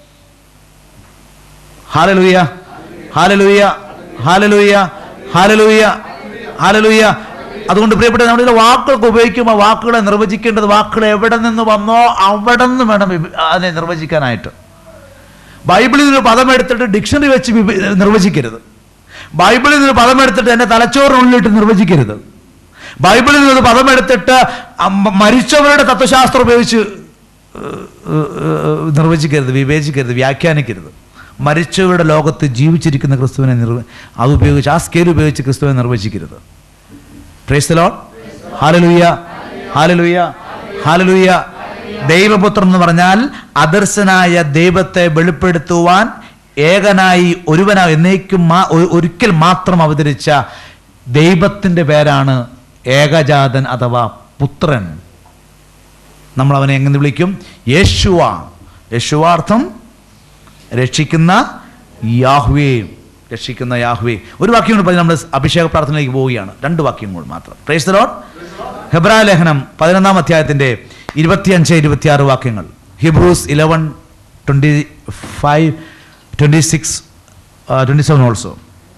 ഹാലലൂയ ഹാലലൂയ ഹാലലൂയ ഹാലലൂയ ഹാലലൂയ അതുകൊണ്ട് പ്രിയപ്പെട്ട നമ്മുടെ വാക്കുകളൊക്കെ ഉപയോഗിക്കുമ്പോൾ വാക്കുകളെ നിർവചിക്കേണ്ടത് വാക്കുകൾ എവിടെ നിന്ന് വന്നോ അവിടെ നിന്ന് വേണം വിഭ- അതിനെ നിർവചിക്കാനായിട്ട് ബൈബിളിൽ നിന്ന് പദം എടുത്തിട്ട് ഡിക്ഷണറി വെച്ച് വിഭ- നിർവചിക്കരുത് ബൈബിളിൽ നിന്ന് പദം എടുത്തിട്ട് എന്റെ തലച്ചോറിനുള്ളിലിട്ട് നിർവചിക്കരുത് ബൈബിളിൽ നിന്ന് പദം എടുത്തിട്ട് അമ്മ- മരിച്ചവരുടെ തത്വശാസ്ത്രം ഉപയോഗിച്ച് ഏഹ്, ഏഹ്, ഏഹ്, നിർവചിക്കരുത് വിവേചിക്കരുത് വ്യാഖ്യാനിക്കരുത് മരിച്ചവരുടെ ലോകത്ത് ജീവിച്ചിരിക്കുന്ന ക്രിസ്തുവിനെ നിർവ അത് ഉപയോഗിച്ച് ആ സ്കെയിൽ ഉപയോഗിച്ച് ക്രിസ്തുവിനെ നിർവചിക്കരുത് പ്രേസ്തലോ ഹാലലുയ്യ ഹാലലുയ്യ ഹാലലുയ്യ ദൈവപുത്രൻ എന്ന് പറഞ്ഞാൽ അദർശനായ ദൈവത്തെ വെളിപ്പെടുത്തുവാൻ ഏകനായി ഒരുവനാ എന്നേക്കും മാ- ഒ- ഒരിക്കൽ മാത്രം അവതരിച്ച ദൈവത്തിൻ്റെ പേരാണ് ഏകജാതൻ അഥവാ പുത്രൻ നമ്മൾ അവനെ എങ്ങനെ വിളിക്കും യേശുവ യേശുവ അർത്ഥം രക്ഷിക്കുന്ന യാഹ്വേ രക്ഷിക്കുന്ന യാഹ്വേ ഒരു വാക്യം കൂടി പറഞ്ഞ് നമ്മൾ അഭിഷേക പ്രാർത്ഥനയിലേക്ക് പോവുകയാണ് രണ്ട് വാക്യം കൂടി മാത്രം പ്രൈസ് ദ ലോർഡ് ഹെബ്രാ ലേഖനം പതിനൊന്നാം അധ്യായത്തിന്റെ ഇരുപത്തിയഞ്ച് ഇരുപത്തിയാറ് വാക്യങ്ങൾ Hebrews eleven twenty five twenty six twenty seven also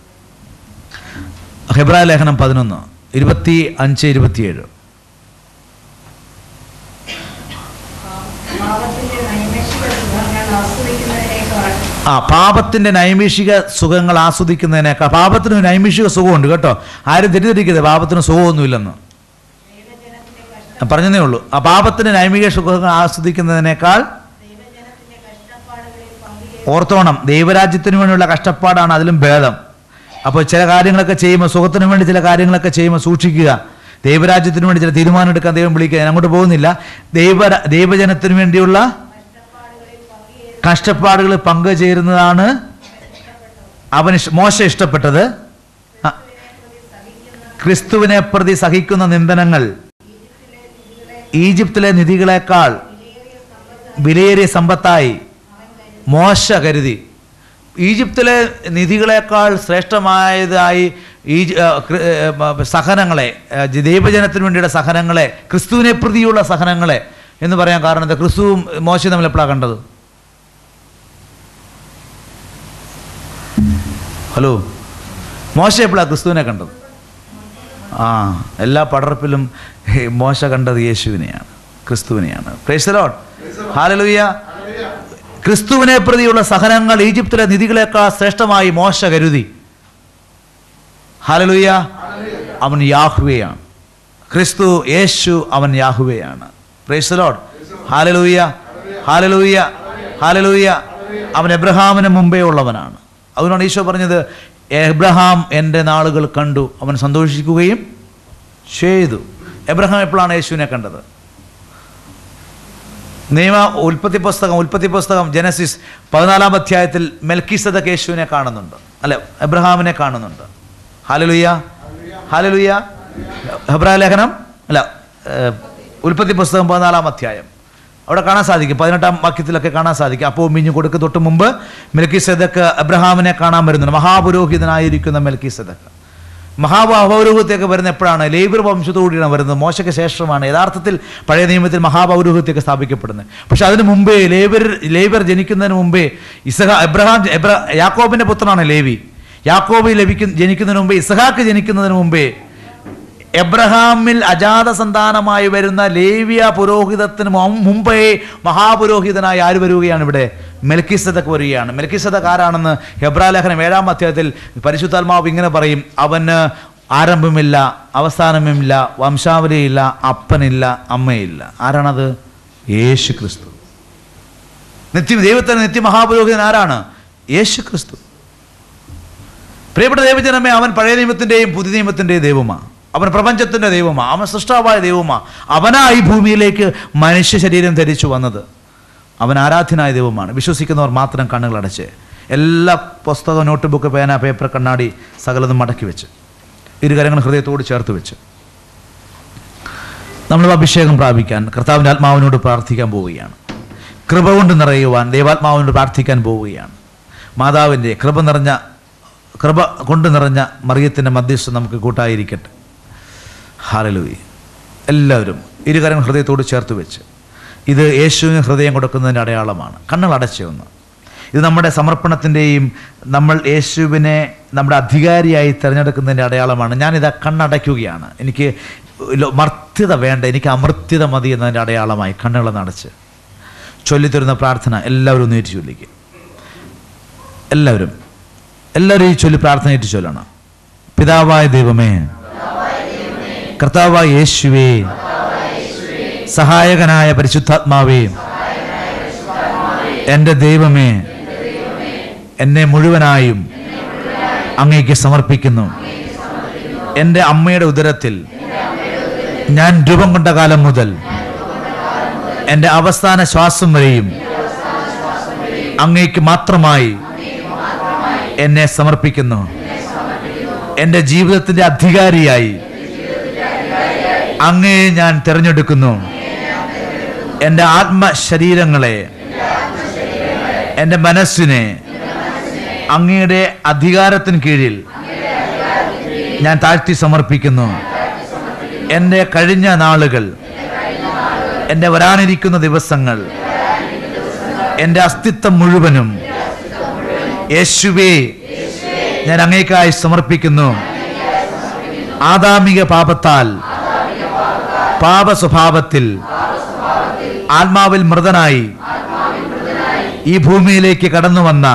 ഹെബ്രാ ലേഖനം പതിനൊന്ന് ഇരുപത്തി അഞ്ച് ഇരുപത്തിയേഴ് പാപത്തിന്റെ നൈമിഷിക സുഖങ്ങൾ ആസ്വദിക്കുന്നതിനേക്കാൾ ആ പാപത്തിന്റെ നൈമിഷിക സുഖങ്ങൾ ആസ്വദിക്കുന്നതിനേക്കാൾ പാപത്തിന് ഒരു നൈമിഷിക സുഖമുണ്ട് കേട്ടോ ആരും തെറ്റിദ്ധരിക്കരുത് പാപത്തിന് സുഖമൊന്നുമില്ലെന്ന് ഞാൻ പറഞ്ഞതേ ഉള്ളൂ ആ പാപത്തിന്റെ നൈമിക സുഖങ്ങൾ ആസ്വദിക്കുന്നതിനേക്കാൾ ദൈവജനത്തിന്റെ കഷ്ടപ്പാടുകളിൽ പങ്കുചേരും ഓർത്തോണം ദൈവരാജ്യത്തിന് വേണ്ടിയുള്ള കഷ്ടപ്പാടാണ് അതിലും ഭേദം അപ്പോൾ ചില കാര്യങ്ങളൊക്കെ ചെയ്യുമ്പോൾ സുഖത്തിന് വേണ്ടി ചില കാര്യങ്ങളൊക്കെ ചെയ്യുമ്പോൾ സൂക്ഷിക്കുക ദൈവരാജ്യത്തിന് വേണ്ടി ചില തീരുമാനം എടുക്കാൻ ദൈവം വിളിക്കുക ഞാൻ അങ്ങോട്ട് പോകുന്നില്ല ദൈവ ദൈവജനത്തിന് വേണ്ടിയുള്ള കഷ്ടപ്പാടുകൾ പങ്കുചേരുന്നതാണ് അവന് ഇഷ്- മോശ ഇഷ്ടപ്പെട്ടത് ആ, ക്രിസ്തുവിനെ പ്രതി സഹിക്കുന്ന നിന്ദനങ്ങൾ ഈജിപ്തിലെ നിധികളെക്കാൾ വിലയേറിയ സമ്പത്തായി മോശ കരുതി ഈജിപ്തിലെ നിധികളെക്കാൾ ശ്രേഷ്ഠമായതായി ഈ സഹനങ്ങളെ ആ, ദൈവജനത്തിന് വേണ്ടിയുള്ള സഹനങ്ങളെ ക്രിസ്തുവിനെ പ്രതിയുള്ള സഹനങ്ങളെ എന്ന് പറയാൻ കാരണം എന്താ ക്രിസ്തുവും മോശം തമ്മിൽ എപ്പോഴാണ് കണ്ടത് ഹലോ മോശ എപ്പോഴാണ് ക്രിസ്തുവിനെ കണ്ടത് ആ എല്ലാ പടർപ്പിലും ഹേ, മോശ കണ്ടത് യേശുവിനെയാണ് ക്രിസ്തുവിനെയാണ് പ്രേസലോട്ട് ഹാലലുയ്യ ക്രിസ്തുവിനെ പ്രതിയുള്ള സഹനങ്ങൾ ഈജിപ്തിലെ നിധികളെക്കാൾ ശ്രേഷ്ഠമായി മോശ കരുതി ഹാലലുയ്യ അവൻ യാഹുവയാണ് ക്രിസ്തു യേശു അവൻ യാഹുവയാണ് പ്രേസലോട്ട് ഹാലലൂയ ഹാലലൂയ ഹാലലൂയ അവൻ എബ്രഹാമിന് മുമ്പേ ഉള്ളവനാണ് അതുകൊണ്ടാണ് ഈശോ പറഞ്ഞത് എബ്രഹാം എൻ്റെ നാളുകൾ കണ്ടു അവൻ സന്തോഷിക്കുകയും ചെയ്തു എബ്രഹാം എപ്പോഴാണ് യേശുവിനെ കണ്ടത് നിയമ ഉൽപ്പത്തി പുസ്തകം ഉൽപ്പത്തി പുസ്തകം ജനസിസ് പതിനാലാം അധ്യായത്തിൽ മെൽക്കിസദക്ക് യേശുവിനെ കാണുന്നുണ്ട് അല്ലെ എബ്രഹാമിനെ കാണുന്നുണ്ട് ഹാലലുയ്യ ഹാലലുയ്യ ഹെബ്രായ ലേഖനം അല്ല ഏഹ്, ഉൽപ്പത്തി പുസ്തകം പതിനാലാം അധ്യായം അവിടെ കാണാൻ സാധിക്കും പതിനെട്ടാം വാക്യത്തിലൊക്കെ കാണാൻ സാധിക്കും അപ്പോൾ മിഞ്ഞു കൊടുക്ക് തൊട്ട് മുമ്പ് മെൽക്കി സദക്ക് അബ്രഹാമിനെ കാണാൻ വരുന്നുണ്ട് മഹാപുരോഹിതനായിരിക്കുന്ന മെൽക്കി സദക്ക് മഹാപൗരോഹിത്യമൊക്കെ വരുന്ന എപ്പോഴാണ് ലേബർ വംശത്തോടെയാണ് വരുന്നത് മോശയ്ക്ക് ശേഷമാണ് യഥാർത്ഥത്തിൽ പഴയ നിയമത്തിൽ മഹാപൗരോഹിത്യമൊക്കെ സ്ഥാപിക്കപ്പെടുന്നത് പക്ഷെ അതിന് മുമ്പേ ലേബർ ലേബർ ജനിക്കുന്നതിന് മുമ്പേ ഇസഹ എബ്രഹാം എബ്ര യാക്കോബിന്റെ പുത്രനാണ് ലേവി യാക്കോബ് ലഭിക്കുന്ന ജനിക്കുന്നതിന് മുമ്പേ ഇസഹാക്ക് ജനിക്കുന്നതിന് മുമ്പേ എബ്രഹാമിൽ അജാത സന്താനമായി വരുന്ന ലേവിയ പുരോഹിതത്തിന് മു- മുമ്പേ മഹാപുരോഹിതനായി ആര് വരികയാണ് ഇവിടെ മെൽക്കിസദക്ക് വരികയാണ് മെൽക്കിസദക്ക് ആരാണെന്ന് ഹെബ്രാ ലേഖനം ഏഴാം അധ്യായത്തിൽ പരിശുദ്ധാത്മാവ് ഇങ്ങനെ പറയും അവന് ആരംഭമില്ല അവസാനമില്ല വംശാവലിയില്ല അപ്പനില്ല അമ്മയില്ല ആരാണത് യേശു ക്രിസ്തു നിത്യം ദൈവത്തിന് നിത്യമഹാപുരോഹിതൻ ആരാണ് യേശു ക്രിസ്തു പ്രിയപ്പെട്ട ദൈവജനമേ അവൻ പഴയ നിയമത്തിൻ്റെയും പുതിയ നിയമത്തിൻ്റെയും ദൈവമാണ് അവൻ പ്രപഞ്ചത്തിൻ്റെ ദൈവമാണ് അവൻ സൃഷ്ടാവായ ദൈവമാണ് അവനാ ഈ ഭൂമിയിലേക്ക് മനുഷ്യ ശരീരം ധരിച്ചു വന്നത് അവൻ ആരാധ്യനായ ദൈവമാണ് വിശ്വസിക്കുന്നവർ മാത്രം കണ്ണുകളടച്ച് എല്ലാ പുസ്തകം നോട്ട് ബുക്ക് പേന പേപ്പർ കണ്ണാടി സകലതും മടക്കി വെച്ച് ഇരുകരങ്ങൾ ഹൃദയത്തോട് ചേർത്ത് വെച്ച് നമ്മൾ അഭിഷേകം പ്രാപിക്കാൻ കർത്താവിൻ്റെ ആത്മാവിനോട് പ്രാർത്ഥിക്കാൻ പോവുകയാണ് കൃപ കൊണ്ട് നിറയുവാൻ ദൈവാത്മാവിനോട് പ്രാർത്ഥിക്കാൻ പോവുകയാണ് മാതാവിൻ്റെ കൃപ നിറഞ്ഞ കൃപ കൊണ്ട് നിറഞ്ഞ മറിയത്തിൻ്റെ മധ്യസ്ഥം നമുക്ക് കൂട്ടായിരിക്കട്ടെ ഹാലലൂയി എല്ലാവരും ഇരുകരങ്ങൾ ഹൃദയത്തോട് ചേർത്ത് വെച്ച് ഇത് യേശുവിന് ഹൃദയം കൊടുക്കുന്നതിൻ്റെ അടയാളമാണ് കണ്ണുകൾ അടച്ച ഒന്ന് ഇത് നമ്മുടെ സമർപ്പണത്തിൻ്റെയും നമ്മൾ യേശുവിനെ നമ്മുടെ അധികാരിയായി തിരഞ്ഞെടുക്കുന്നതിൻ്റെ അടയാളമാണ് ഞാനിത് കണ്ണടയ്ക്കുകയാണ് എനിക്ക് ലോ- മർത്യത വേണ്ട എനിക്ക് അമർത്യത മതി എന്നതിൻ്റെ അടയാളമായി കണ്ണുകളൊന്ന് അടച്ച് ചൊല്ലിത്തരുന്ന പ്രാർത്ഥന എല്ലാവരും ഒന്ന് ഏറ്റു ചൊല്ലിക്കുക എല്ലാവരും എല്ലാവരും ഈ ചൊല്ലി പ്രാർത്ഥനയായിട്ട് ചൊല്ലണം പിതാവായ ദൈവമേ കർത്താവായ യേശുവേ സഹായകനായ പരിശുദ്ധാത്മാവേ എൻ്റെ ദൈവമേ എന്നെ മുഴുവനായും അങ്ങേക്ക് സമർപ്പിക്കുന്നു എൻ്റെ അമ്മയുടെ ഉദരത്തിൽ ഞാൻ രൂപം കൊണ്ട കാലം മുതൽ എൻ്റെ അവസാന ശ്വാസം വരെയും അങ്ങേക്ക് മാത്രമായി എന്നെ സമർപ്പിക്കുന്നു എൻ്റെ ജീവിതത്തിൻ്റെ അധികാരിയായി അങ്ങയെ ഞാൻ തിരഞ്ഞെടുക്കുന്നു എൻ്റെ ആത്മശരീരങ്ങളെ എൻ്റെ മനസ്സിനെ അങ്ങയുടെ അധികാരത്തിന് കീഴിൽ ഞാൻ താഴ്ത്തി സമർപ്പിക്കുന്നു എൻ്റെ കഴിഞ്ഞ നാളുകൾ എൻ്റെ വരാനിരിക്കുന്ന ദിവസങ്ങൾ എൻ്റെ അസ്തിത്വം മുഴുവനും യേശുവേ ഞാൻ അങ്ങേക്കായി സമർപ്പിക്കുന്നു ആദാമിക പാപത്താൽ പാപ സ്വഭാവത്തിൽ ആത്മാവിൽ മൃതനായി ഈ ഭൂമിയിലേക്ക് കടന്നു വന്ന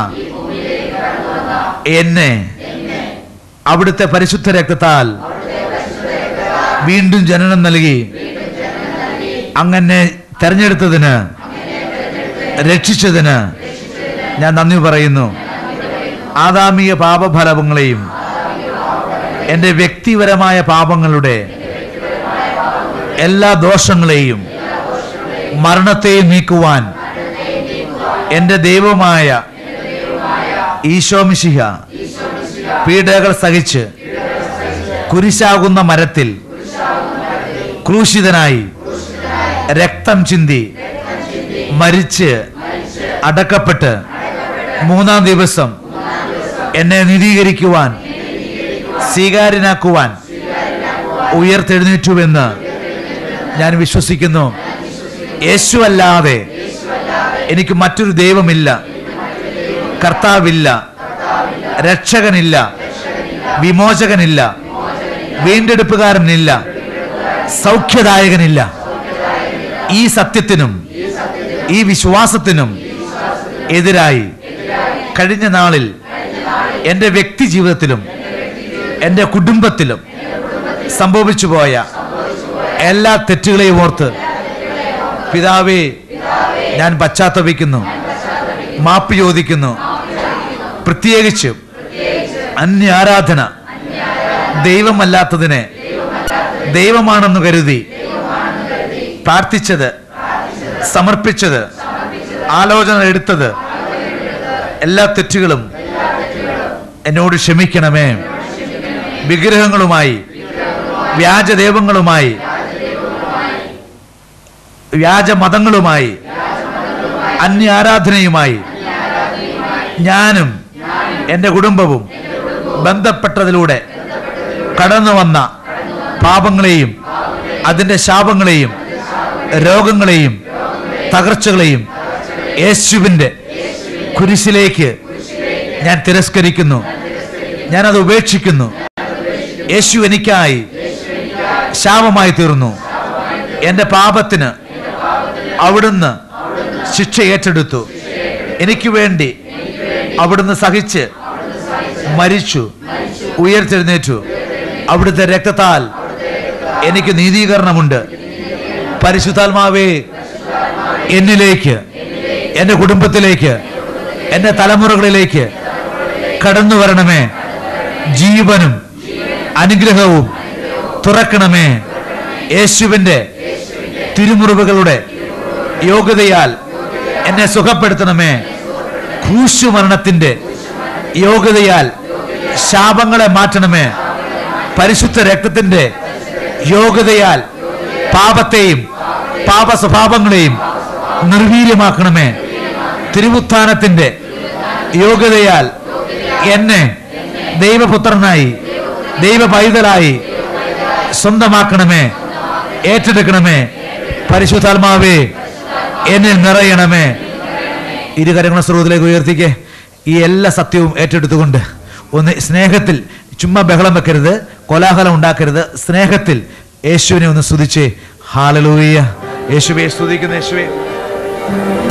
എന്നെ അവിടുത്തെ പരിശുദ്ധ രക്തത്താൽ വീണ്ടും ജനനം നൽകി അങ്ങനെ തെരഞ്ഞെടുത്തതിന് രക്ഷിച്ചതിന് ഞാൻ നന്ദി പറയുന്നു ആദാമിക പാപഫലങ്ങളെയും എൻ്റെ വ്യക്തിപരമായ പാപങ്ങളുടെ എല്ലാ ദോഷങ്ങളെയും മരണത്തെയും നീക്കുവാൻ എൻ്റെ ദൈവമായ ഈശോമിശിഹ പീഡകൾ സഹിച്ച് കുരിശാകുന്ന മരത്തിൽ ക്രൂശിതനായി രക്തം ചിന്തി മരിച്ച് അടക്കപ്പെട്ട് മൂന്നാം ദിവസം എന്നെ നീതീകരിക്കുവാൻ സ്വീകാര്യനാക്കുവാൻ ഉയർത്തെഴുന്നേറ്റുവെന്ന് ഞാൻ വിശ്വസിക്കുന്നു യേശു അല്ലാതെ എനിക്ക് മറ്റൊരു ദൈവമില്ല കർത്താവില്ല രക്ഷകനില്ല വിമോചകനില്ല വീണ്ടെടുപ്പുകാരനില്ല സൗഖ്യദായകനില്ല ഈ സത്യത്തിനും ഈ വിശ്വാസത്തിനും എതിരായി കഴിഞ്ഞ നാളിൽ എൻ്റെ വ്യക്തി ജീവിതത്തിലും എൻ്റെ കുടുംബത്തിലും സംഭവിച്ചു പോയ എല്ലാ തെറ്റുകളെയും ഓർത്ത് പിതാവേ ഞാൻ പശ്ചാത്തപിക്കുന്നു മാപ്പ് ചോദിക്കുന്നു പ്രത്യേകിച്ചും അന്യ ആരാധന ദൈവമല്ലാത്തതിനെ ദൈവമാണെന്ന് കരുതി പ്രാർത്ഥിച്ചത് സമർപ്പിച്ചത് ആലോചന എടുത്തത് എല്ലാ തെറ്റുകളും എന്നോട് ക്ഷമിക്കണമേ വിഗ്രഹങ്ങളുമായി വ്യാജദൈവങ്ങളുമായി വ്യാജ മതങ്ങളുമായി അന്യ ആരാധനയുമായി ഞാനും എൻ്റെ കുടുംബവും ബന്ധപ്പെട്ടതിലൂടെ കടന്നു വന്ന പാപങ്ങളെയും അതിൻ്റെ ശാപങ്ങളെയും രോഗങ്ങളെയും തകർച്ചകളെയും യേശുവിൻ്റെ കുരിശിലേക്ക് ഞാൻ തിരസ്കരിക്കുന്നു ഞാനത് ഉപേക്ഷിക്കുന്നു യേശു എനിക്കായി ശാപമായി തീർന്നു എൻ്റെ പാപത്തിന് അവിടുന്ന് ശിക്ഷ ഏറ്റെടുത്തു എനിക്ക് വേണ്ടി അവിടുന്ന് സഹിച്ച് മരിച്ചു ഉയർത്തെഴുന്നേറ്റു അവിടുത്തെ രക്തത്താൽ എനിക്ക് നീതീകരണമുണ്ട് പരിശുദ്ധാത്മാവേ എന്നിലേക്ക് എൻ്റെ കുടുംബത്തിലേക്ക് എൻ്റെ തലമുറകളിലേക്ക് കടന്നു വരണമേ ജീവനും അനുഗ്രഹവും തുറക്കണമേ യേശുവിൻ്റെ തിരുമുറിവുകളുടെ യോഗ്യതയാൽ എന്നെ സുഖപ്പെടുത്തണമേ ക്രൂശുമരണത്തിൻ്റെ യോഗ്യതയാൽ ശാപങ്ങളെ മാറ്റണമേ പരിശുദ്ധ രക്തത്തിൻ്റെ യോഗ്യതയാൽ പാപത്തെയും പാപ സ്വഭാവങ്ങളെയും നിർവീര്യമാക്കണമേ തിരുവുത്ഥാനത്തിൻ്റെ യോഗ്യതയാൽ എന്നെ ദൈവപുത്രനായി ദൈവ പൈതലായി സ്വന്തമാക്കണമേ ഏറ്റെടുക്കണമേ പരിശുദ്ധാത്മാവേ എന്നെ നിറയണമേ ഇരുകരങ്ങളെ സ്രോതിലേക്ക് ഉയർത്തിക്കേ ഈ എല്ലാ സത്യവും ഏറ്റെടുത്തുകൊണ്ട് ഒന്ന് സ്നേഹത്തിൽ ചുമ്മാ ബഹളം വെക്കരുത് കോലാഹലം ഉണ്ടാക്കരുത് സ്നേഹത്തിൽ യേശുവിനെ ഒന്ന് സ്തുതിച്ചേ ഹാലലൂയ യേശുവെ സ്തുതിക്കുന്ന യേശുവെ